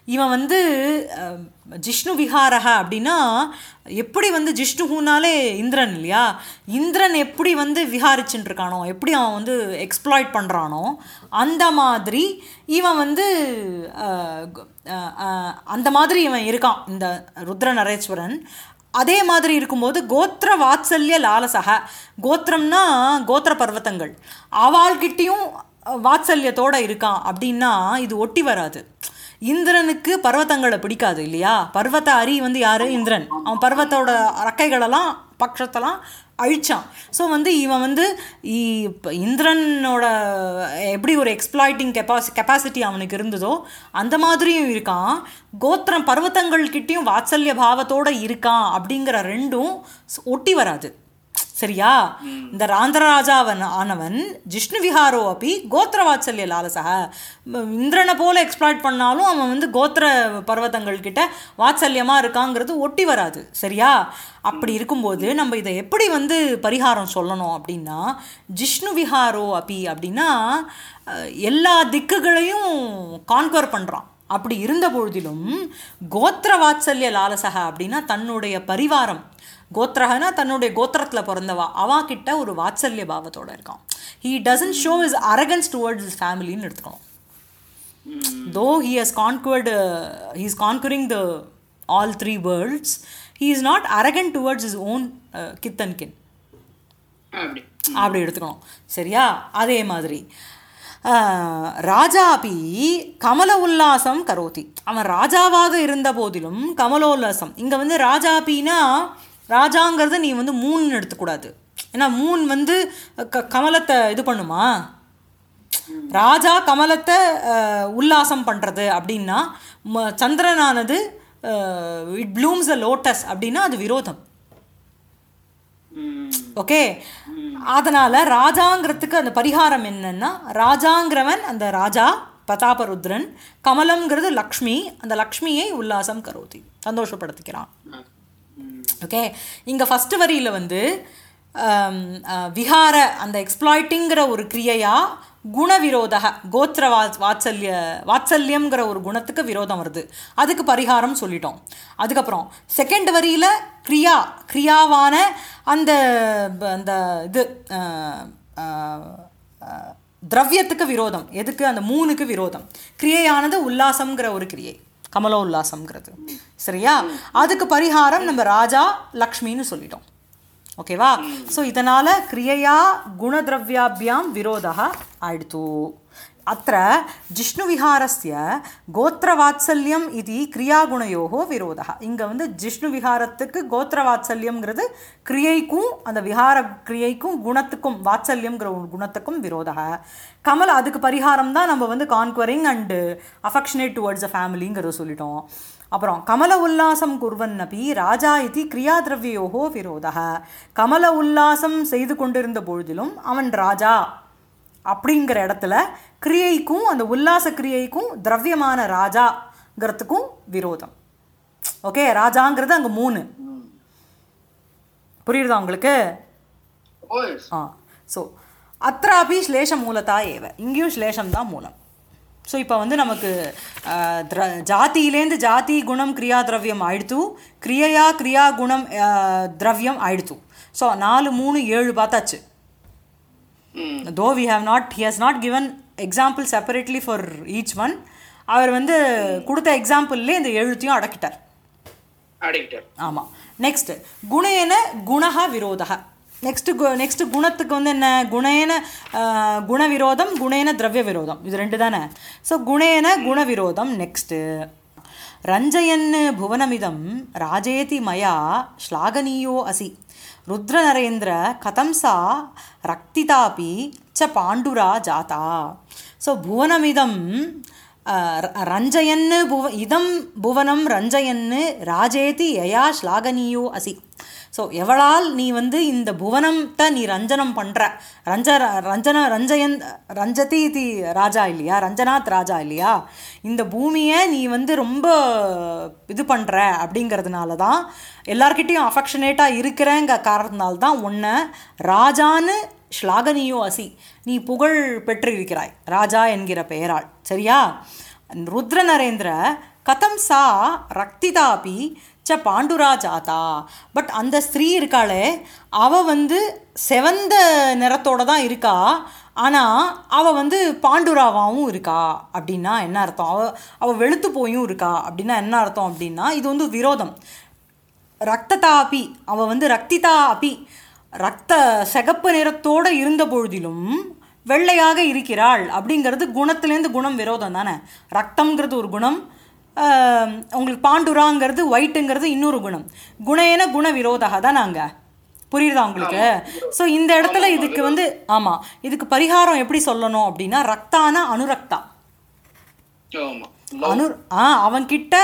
இவன் வந்து அஹ், ஜிஷ்ணு விஹாரக அப்படின்னா எப்படி வந்து ஜிஷ்ணுனாலே இந்திரன் இல்லையா இந்திரன் எப்படி வந்து விஹாரிச்சுட்டு இருக்கானோ எப்படி அவன் வந்து எக்ஸ்ப்ளாய்ட் பண்ணுறானோ அந்த மாதிரி இவன் வந்து அஹ், கு- அஹ், அஹ், அந்த மாதிரி இவன் இருக்கான் இந்த ருத்ர நரேஸ்வரன் அதே மாதிரி இருக்கும்போது கோத்திர வாத்சல்ய லாலசக கோத்திரம்னா கோத்திர பர்வத்தங்கள் அவள்கிட்டயும் வாத்சல்யத்தோட இருக்கான் அப்படின்னா இது ஒட்டி வராது இந்திரனுக்கு பர்வத்தங்களை பிடிக்காது இல்லையா பர்வத அரி வந்து யாரு இந்திரன் அவன் பர்வத்தோட ரக்கைகளெல்லாம் பட்சத்தெல்லாம் அழிச்சான் ஸோ வந்து இவன் வந்து இ- இப்ப இந்திரனோட எப்படி ஒரு எக்ஸ்ப்ளாய்டிங் கெப்பாசி கெப்பாசிட்டி அவனுக்கு இருந்ததோ அந்த மாதிரியும் இருக்கான் கோத்திரம் பர்வத்தங்கள்கிட்டயும் வாத்சல்ய பாவத்தோட இருக்கான் அப்படிங்கிற ரெண்டும் ஸ்- ஒட்டி வராது சரியா இந்த ராந்திரராஜாவன் ஆனவன் ஜிஷ்ணு விஹாரோ அப்படி கோத்திர வாத்சல்ய லாலசக ம- இந்திரனை போல எக்ஸ்ப்ளாய்ட் பண்ணாலும் அவன் வந்து கோத்திர பர்வதங்கள் கிட்ட வாத்சல்யமா இருக்காங்கிறது ஒட்டி வராது சரியா அப்படி இருக்கும்போது நம்ம இதை எப்படி வந்து பரிகாரம் சொல்லணும் அப்படின்னா ஜிஷ்ணு விஹாரோ அப்பி அப்படின்னா அஹ், எல்லா திக்குகளையும் கான்கவர் பண்றான் அப்படி இருந்த பொழுதிலும் கோத்திர வாத்சல்ய லாலசக அப்படின்னா தன்னுடைய பரிவாரம் கோத்திரகனா தன்னுடைய கோத்திரத்தில் பிறந்தவா அவா கிட்ட ஒரு வாத்சல்ய பாவத்தோட இருக்கான் he doesn't show is arrogance towards is ஃபேமிலின்னு எடுத்துக்கணும் though he has conquered he is conquering the all three worlds he is not arrogant towards is own kith and kin அப்படி அப்படி எடுத்துக்கணும் சரியா அதே மாதிரி ஆஹ், ராஜா அப்பி கமல உல்லாசம் கரோதி அவன் ராஜாவாக இருந்த போதிலும் கமலோல்லாசம் இங்கே வந்து ராஜாபின்னா ராஜாங்கிறத நீ வந்து மூன் எடுத்துக்கூடாது ஏன்னா மூன் வந்து க கமலத்தை இது பண்ணுமா ராஜா கமலத்தை அஹ், உல்லாசம் பண்ணுறது அப்படின்னா ம- சந்திரனானது இட் ப்ளூம்ஸ் அ லோட்டஸ் அப்படின்னா அது விரோதம் ம். ஓகே அதனால ராஜாங்கிறதுக்கு அந்த பரிகாரம் என்னன்னா ராஜாங்கிறவன் அந்த ராஜா பிரதாபருத்ரன் கமலம்ங்கிறது லக்ஷ்மி அந்த லக்ஷ்மியை உல்லாசம் கரோதி சந்தோஷப்படுத்திக்கிறான் ம். ஓகே இங்கே ஃபஸ்ட்டு வரியில் வந்து ஆம், அஹ், விஹார அந்த எக்ஸ்ப்ளாய்ட்டிங்கிற ஒரு கிரியையா குணவிரோதக கோத்திர வா வாத்சல்ய வாத்சல்யம்ங்கிற ஒரு குணத்துக்கு விரோதம் வருது அதுக்கு பரிகாரம் சொல்லிட்டோம் அதுக்கப்புறம் செகண்ட் வரியில் கிரியா கிரியாவான அந்த ப- அந்த இது அஹ், அஹ், அஹ், திரவியத்துக்கு விரோதம் எதுக்கு அந்த மூணுக்கு விரோதம் கிரியையானது உல்லாசம்ங்கிற ஒரு கிரியை கமலோ உல்லாசம்ங்கிறது சரியா அதுக்கு பரிகாரம் நம்ம ராஜா லக்ஷ்மின்னு சொல்லிட்டோம் ஓகேவா ஸோ இதனால் கிரியையா குணதிரவியாபியாம் விரோதः ஆயிடுத்து அत्र ஜிஷ்ணுவிஹாரஸ்ய கோத்திரவாத்சல்யம் இது கிரியாகுணயோகோ விரோதः இங்கே வந்து ஜிஷ்ணு விஹாரத்துக்கு கோத்திரவாத்சல்யம்ங்கிறது கிரியைக்கும் அந்த விஹார கிரியைக்கும் குணத்துக்கும் வாத்சல்யம்ங்கிற ஒரு குணத்துக்கும் விரோதः கமல் அதுக்கு பரிகாரம் தான் நம்ம வந்து conquering and affectionate towards a ஃபேமிலிங்கிறத சொல்லிட்டோம் அப்புறம் கமல உல்லாசம் குர்வன்னபி ராஜா இது கிரியாதிரவியோகோ விரோதः கமல உல்லாசம் செய்து கொண்டிருந்த பொழுதிலும் அவன் ராஜா அப்படிங்கிற இடத்துல கிரியைக்கும் அந்த உல்லாச கிரியைக்கும் திரவியமான ராஜாங்கிறதுக்கும் விரோதம் ஓகே ராஜாங்கிறது அங்கே மூணு புரியுதா உங்களுக்கு ஓ எஸ் ஆ ஸோ அत्रापि ஸ்லேஷ மூலதா ஏவ இங்கேயும் ஸ்லேஷம் தான் மூலம் ஸோ இப்போ வந்து நமக்கு அஹ், திர ஜாதியிலேருந்து ஜாதி குணம் கிரியா திரவியம் ஆயிடுத்து கிரியையா கிரியா குணம் அஹ், திரவியம் ஆயிடுத்து ஸோ நாலு மூணு ஏழு பார்த்தாச்சு hmm though we have not he has not given example separately for each one அவர் வந்து கொடுத்த எக்ஸாம்பிள்லேயே இந்த எழுத்தையும் அடக்கிட்டார் அடிக்டர் ஆமாம் நெக்ஸ்ட் குணேன குணஹ விரோதः நெக்ஸ்ட் நெக்ஸ்ட் குணத்துக்கு வந்து என்ன குணேன ஆஹ், குணவிரோதம் குணேன திரவிய விரோதம் இது ரெண்டு தானே ஸோ குணேன குணவிரோதம் நெக்ஸ்ட்டு ரஞ்சயன் புவனமிதம் ராஜேதி மயா ஸ்லாகனீயோ அசி ருத்ரநரேந்திர கதம் சா ரக்திதாபி ச பாண்டுரா ஜாதா ஸோ புவனமிதம் அஹ், ர- ரஞ்சயன்னு புவ இதம் புவனம் ரஞ்சயன்னு ராஜேதி யயா ஸ்லாகனீயோ அசி ஸோ எவளால் நீ வந்து இந்த புவனத்தை நீ ரஞ்சனம் பண்ணுற ரஞ்ச ரஞ்சன ரஞ்சயன் ரஞ்சதி இது ராஜா இல்லையா ரஞ்சனாத் ராஜா இல்லையா இந்த பூமியை நீ வந்து ரொம்ப இது பண்ணுற அப்படிங்கிறதுனால தான் எல்லார்கிட்டேயும் அஃபெக்ஷனேட்டாக இருக்கிறேங்க காரணத்தினால தான் உன்னை ராஜான்னு ஸ்லாகனியோ அசி நீ புகழ் பெற்றிருக்கிறாய் ராஜா என்கிற பெயரால் சரியா ருத்ர நரேந்திர கதம் சா ரக்திதாபி ச பாண்டுரா ஜாதா பட் அந்த ஸ்திரீ இருக்காளே அவ வந்து செவந்த நிறத்தோட தான் இருக்கா ஆனால் அவள் வந்து பாண்டுராவாகவும் இருக்கா அப்படின்னா என்ன அர்த்தம் அவ அவள் வெளுத்து போயும் இருக்கா அப்படின்னா என்ன அர்த்தம் அப்படின்னா இது வந்து விரோதம் ரக்ததா அப்பி அவள் வந்து ரக்திதா அப்பி ரத்த சிகப்பு நிறத்தோடு இருந்த பொழுதிலும் வெள்ளையாக இருக்கிறாள் அப்படிங்கிறது குணத்துலேருந்து குணம் விரோதம் தானே ரத்தம்ங்கிறது ஒரு குணம் ஆஹ், உங்களுக்கு பாண்டுராங்கிறது ஒயிட்டுங்கிறது இன்னொரு குணம் குணேன குண விரோதக தான் நாங்கள் புரியுதா உங்களுக்கு ஸோ இந்த இடத்துல இதுக்கு வந்து ஆமாம் இதுக்கு பரிகாரம் எப்படி சொல்லணும் அப்படின்னா ரக்தானா அனுரக்தா ஆமா அனு ஆ அவன்கிட்ட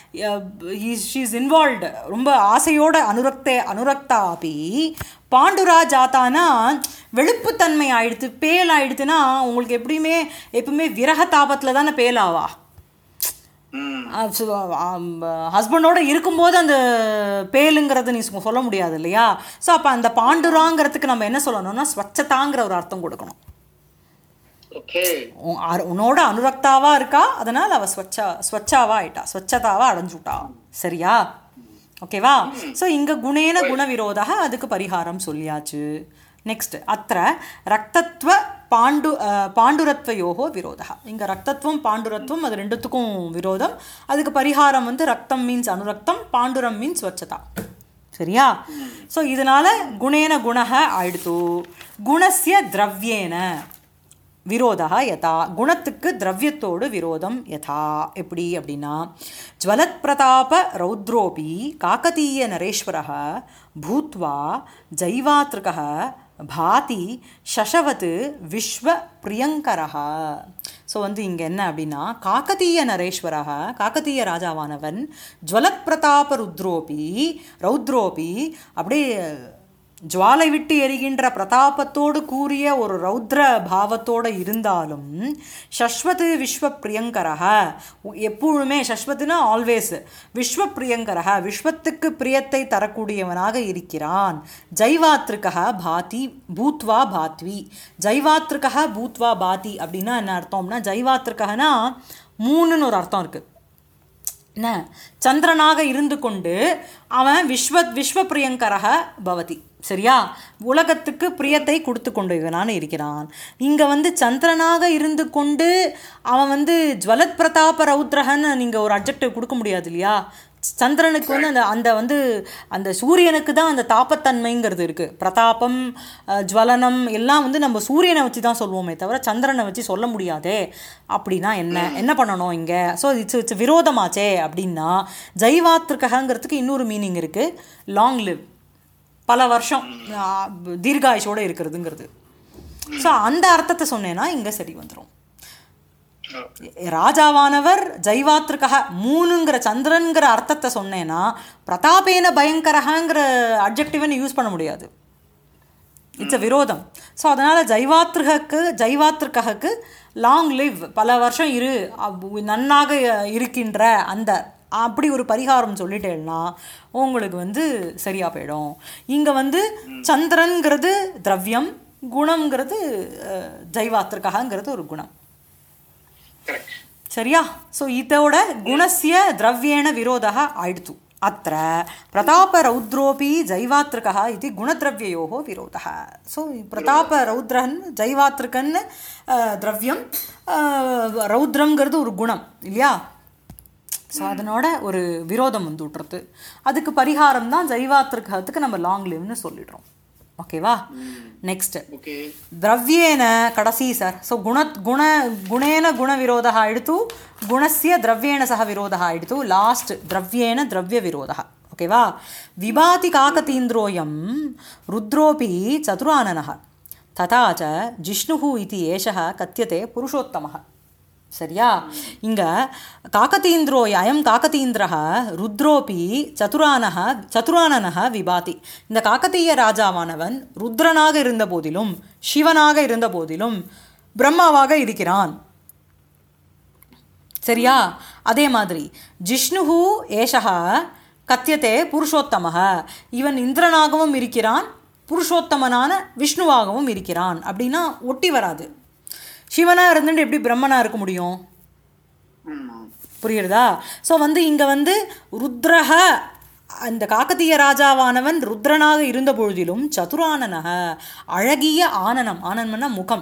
ஷீஸ் இன்வால்வ்டு ரொம்ப ஆசையோட அனுரக்தே அனுரக்தா அப்பி பாண்டுரா ஜாத்தானா வெளுப்புத்தன்மை ஆயிடுத்து பேல் ஆயிடுத்துன்னா உங்களுக்கு எப்படியுமே எப்பவுமே விரக தாபத்தில் தானே பேலாவா ம் ஹஸ்பண்டோட இருக்கும்போது அந்த பேலுங்கிறது நீ சொ- சொல்ல முடியாது இல்லையா ஸோ அப்போ அந்த பாண்டுராங்கிறதுக்கு நம்ம என்ன சொல்லணும்னா ஸ்வச்சதாங்கிற ஒரு அர்த்தம் கொடுக்கணும் ஓகே உன் அரு- உன்னோட அனுரக்தாவா இருக்கா அதனால் அவ ஸ்வச்சா ஸ்வச்சாவா ஆயிட்டா ஸ்வச்சதாவா அடைஞ்சுட்டா சரியா ஓகேவா ஸோ இங்கே குணேன குணவிரோதா அதுக்கு பரிகாரம் சொல்லியாச்சு நெக்ஸ்ட் அத்த ரக்தத்வ பாண்டு அஹ், பாண்டுரத்வயோகோ விரோதா இங்கே ரக்தத்வம் பாண்டுரத்வம் அது ரெண்டுத்துக்கும் விரோதம் அதுக்கு பரிகாரம் வந்து ரக்தம் மீன்ஸ் அனுரக்தம் பாண்டுரம் மீன்ஸ் ஸ்வச்சதா சரியா ஸோ இதனால குணேன குணக ஆயிடுத்து குணஸ்ய திரவியேன விரோதா யதா குணத்துக்கு திரவியத்தோடு விரோதம் யதா எப்படி அப்படின்னா ஜ்வலத் பிரதாப ரௌத்ரோபி காக்கதீய நரேஸ்வரः பூத்வா ஜைவாத்ருகः பாதி சசவத் விஸ்வ பிரியங்கரः ஸோ வந்து இங்கே என்ன அப்படின்னா காக்கதீய நரேஸ்வரः காக்கதீய ராஜாவானவன் ஜ்வலத் பிரதாப ருத்ரோபி ரௌத்ரோபி அப்படியே ஜுவாலை விட்டு எரிகின்ற பிரதாபத்தோடு கூறிய ஒரு ரௌத்ர பாவத்தோடு இருந்தாலும் சஸ்வத் விஸ்வ பிரியங்கரக எப்பொழுதுமே சஸ்வத்துனா ஆல்வேஸ் விஸ்வ பிரியங்கரக விஸ்வத்துக்கு பிரியத்தை தரக்கூடியவனாக இருக்கிறான் ஜைவாத்ருக்கக பாதி பூத்வா பாத்வி ஜைவாத்ருக்கக பூத்வா பாதி அப்படின்னா என்ன அர்த்தம்னா ஜைவாத்ருக்ககனா மூணுன்னு ஒரு அர்த்தம் இருக்குது என்ன சந்திரனாக இருந்து கொண்டு அவன் விஸ்வ விஸ்வ பிரியங்கரக பவதி சரியா உலகத்துக்கு பிரியத்தை கொடுத்து கொண்டு இவனான இருக்கிறான் இங்கே வந்து சந்திரனாக இருந்து கொண்டு அவன் வந்து ஜுவலத் பிரதாப ரௌத்ரகன்னு நீங்கள் ஒரு அப்ஜெக்டிவ் கொடுக்க முடியாது இல்லையா சந்திரனுக்கு வந்து அந்த அந்த வந்து அந்த சூரியனுக்கு தான் அந்த தாப்பத்தன்மைங்கிறது இருக்குது பிரதாபம் அஹ், ஜுவலனம் எல்லாம் வந்து நம்ம சூரியனை வச்சு தான் சொல்லுவோமே தவிர சந்திரனை வச்சு சொல்ல முடியாதே அப்படின்னா என்ன என்ன பண்ணணும் இங்கே ஸோ இட்ஸ் இட்ஸ் விரோதமாச்சே அப்படின்னா ஜைவாத்திருக்கங்கிறதுக்கு இன்னொரு மீனிங் இருக்குது லாங் லிவ் பல வருஷம் ஆஹ், தீர்காயுஷோட இருக்கிறதுங்கிறது ஸோ அந்த அர்த்தத்தை சொன்னேன்னா இங்கே சரி வந்துடும் ராஜாவானவர் ஜைவாத்திருக்கக மூணுங்கிற சந்திரன்கிற அர்த்தத்தை சொன்னேன்னா பிரதாபேன பயங்கரகங்கிற அப்ஜெக்டிவ் யூஸ் பண்ண முடியாது இட்ஸ் அ விரோதம் ஸோ அதனால் ஜைவாத்ருகக்கு ஜைவாத்ருக்ககக்கு லாங் லிவ் பல வருஷம் இரு அப்~ நன்னாக இருக்கின்ற அந்த அப்படி ஒரு பரிகாரம் சொல்லிட்டேன்னா உங்களுக்கு வந்து சரியாக போயிடும் இங்கே வந்து சந்திரன்கிறது திரவியம் குணம்ங்கிறது அஹ், ஜைவாத்ருக்ககங்கிறது ஒரு குணம் கரெக்ட் சரியா ஸோ இதோட குணஸ்ய திரவியேண விரோதः ஆயிடுத்து அत्र प्रतापरौद्रोऽपि जैवात्रिकः इति गुणद्रव्ययोः विरोधः सो प्रतापरौद्रन् जैवात्रिकन् அஹ், திரவியம் அஹ், ரௌத்ரங்கிறது ஒரு குணம் இல்லையா ஸோ அதனோட ஒரு விரோதம் வந்து விட்றது அதுக்கு பரிகாரம் தான் ஜைவாத்திருக்கத்துக்கு நம்ம லாங் லிவ்னு சொல்லிடுறோம் ஓகேவா நெக்ஸ்ட் ஓகே द्रव्येन कड़सी सर् सो गुण गुण गुणेन गुणविरोधः इडतु गुणस्य द्रव्येण सह विरोधः इडतु लास्ट् द्रव्येन द्रव्यविरोधः ओके वा विभाति काकतीन्द्रोऽयं रुद्रोऽपि चतुराननः तथा च जिष्णुः इति एषः कथ्यते पुरुषोत्तमः சரியா இங்க காக்கதீந்திரோய் அயம் காக்கதீந்திரः ருத்ரோபி சதுரானக சதுரானனக விபாதி இந்த காக்கதீய ராஜாவானவன் ருத்ரனாக இருந்த போதிலும் சிவனாக இருந்த போதிலும் பிரம்மாவாக இருக்கிறான் சரியா அதே மாதிரி ஜிஷ்ணுஹு ஏஷः கத்தியத்தே புருஷோத்தமக இவன் இந்திரனாகவும் இருக்கிறான் புருஷோத்தமனான விஷ்ணுவாகவும் இருக்கிறான் அப்படின்னா ஒட்டி வராது சிவனாக இருந்துட்டு எப்படி பிரம்மனாக இருக்க முடியும் ம் ஆமா புரியுறதா ஸோ வந்து இங்கே வந்து ருத்ரஹ அந்த காக்கத்திய ராஜாவானவன் ருத்ரனாக இருந்த பொழுதிலும் சதுரானனக அழகிய ஆனனம் ஆனனம்னா முகம்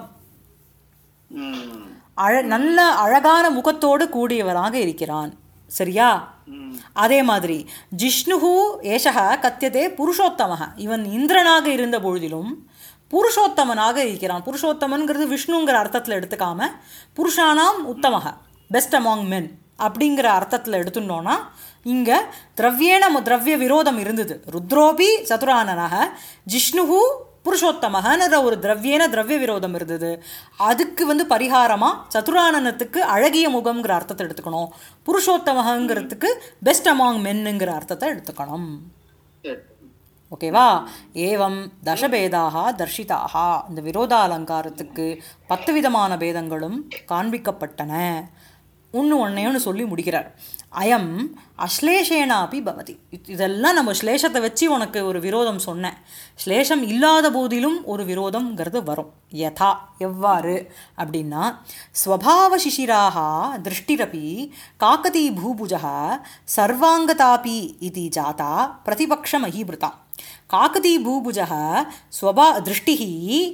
ம் அழ நல்ல அழகான முகத்தோடு கூடியவராக இருக்கிறான் சரியா ம் அதே மாதிரி ஜிஷ்ணுஹு ஏஷக கத்தியதே புருஷோத்தமக இவன் இந்திரனாக இருந்த பொழுதிலும் புருஷோத்தமனாக இருக்கிறான் புருஷோத்தமன்கிறது விஷ்ணுங்கிற அர்த்தத்தில் எடுத்துக்காம புருஷானாம் உத்தமக பெஸ்ட் அமாங் மென் அப்படிங்கிற அர்த்தத்தில் எடுத்துட்டோன்னா இங்கே திரவியேன மு- திரவிய விரோதம் இருந்தது ருத்ரோபி சதுரானனக ஜிஷ்ணுஹு புருஷோத்தமகன்ற ஒரு திரவியேன திரவிய விரோதம் இருந்தது அதுக்கு வந்து பரிகாரமாக சதுரானனத்துக்கு அழகிய முகம்ங்கிற அர்த்தத்தை எடுத்துக்கணும் புருஷோத்தமகங்கிறதுக்கு பெஸ்ட் அமாங் மென்னுங்கிற அர்த்தத்தை எடுத்துக்கணும் சரி ஓகேவா ஏவம் தசபேதாக தர்ஷிதாக இந்த விரோத அலங்காரத்துக்கு பத்து விதமான பேதங்களும் காண்பிக்கப்பட்டன ஒன்று ஒன்றையோன்னு சொல்லி முடிக்கிறார் அயம் அஸ்லேஷேனாப்பி பவதி இது- இதெல்லாம் நம்ம ஸ்லேஷத்தை வச்சு உனக்கு ஒரு விரோதம் சொன்னேன் ஸ்லேஷம் இல்லாத போதிலும் ஒரு விரோதம்ங்கிறது வரும் யதா எவ்வாறு அப்படின்னா ஸ்வபாவ சிசிராக திருஷ்டிரப்பி காக்கதி பூபுஜः சர்வாங்கதாபி இது ஜாதா பிரதிபக்ஷ மகீபிருதா காக்கதி பூபுஜः ஸ்வபா திருஷ்டிः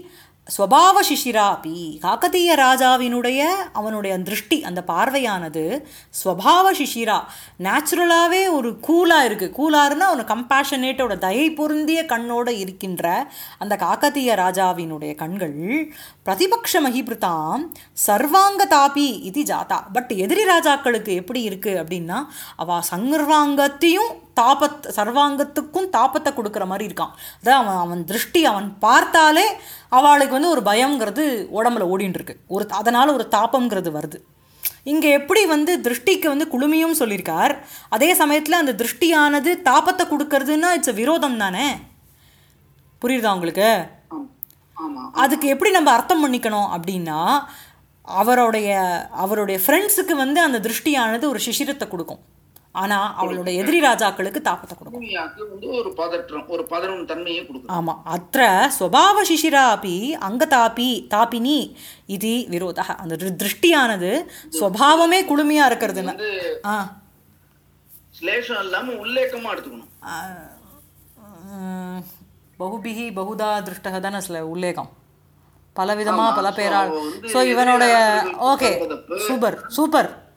ஸ்வபாவ சிசிராபி காக்கதீய ராஜாவினுடைய அவனுடைய திருஷ்டி அந்த பார்வையானது ஸ்வபாவ சிசிரா நேச்சுரலாகவே ஒரு கூலாக இருக்குது கூலாருன்னா ஒரு கம்பேஷனேட்டோட தயை பொருந்திய கண்ணோட இருக்கின்ற அந்த காக்கதீய ராஜாவினுடைய கண்கள் பிரதிபக்ஷ மகிபிருதாம் சர்வாங்க தாபி இது ஜாதா பட் எதிரி ராஜாக்களுக்கு எப்படி இருக்குது அப்படின்னா அவ சங்கர்வாங்கத்தையும் தாபத் சர்வாங்கத்துக்கும் தாபத்தை கொடுக்குற மாதிரி இருக்கான் அதான் அவன் அவன் திருஷ்டி அவன் பார்த்தாலே அவளுக்கு வந்து ஒரு பயம்ங்கிறது உடம்புல ஓடின்னு இருக்கு ஒரு அதனால் ஒரு தாபம்ங்கிறது வருது இங்கே எப்படி வந்து திருஷ்டிக்கு வந்து குளுமையும் சொல்லியிருக்கார் அதே சமயத்தில் அந்த திருஷ்டியானது தாபத்தை கொடுக்கறதுன்னா இட்ஸ் விரோதம் தானே புரியுதா உங்களுக்கு ஆமா ஆமா அதுக்கு எப்படி நம்ம அர்த்தம் பண்ணிக்கணும் அப்படின்னா அவருடைய அவருடைய ஃப்ரெண்ட்ஸுக்கு வந்து அந்த திருஷ்டியானது ஒரு சிசிரத்தை கொடுக்கும் ஆனால் அவளுடைய எதிரி ராஜாக்களுக்கு தாக்கத்தை கொடுக்கும் பூமியாக்கு வந்து ஒரு பதற்றம் ஒரு பதறும் தன்மையை கொடுக்கும் ஆமாம் அத்த ஸ்வபாவ சிசிராபி அங்கதாபி தாபினி இது விரோதா அந்த திரு- திருஷ்டியானது ஸ்வபாவமே குளுமையாக இருக்கிறதுன்னு வந்து ஆ ஸ்லேஷம் இல்லாம உல்லேக்கமா எடுத்துக்கணும் ம், பகுபிகி பகுதா திருஷ்டக தானே சில உல்லேகம் பலவிதமாக பல பேரால் so வந்து ஸோ இவனுடைய எதிரி ஓகே ராஜாக்களுக்கு சூப்பர் சூப்பர்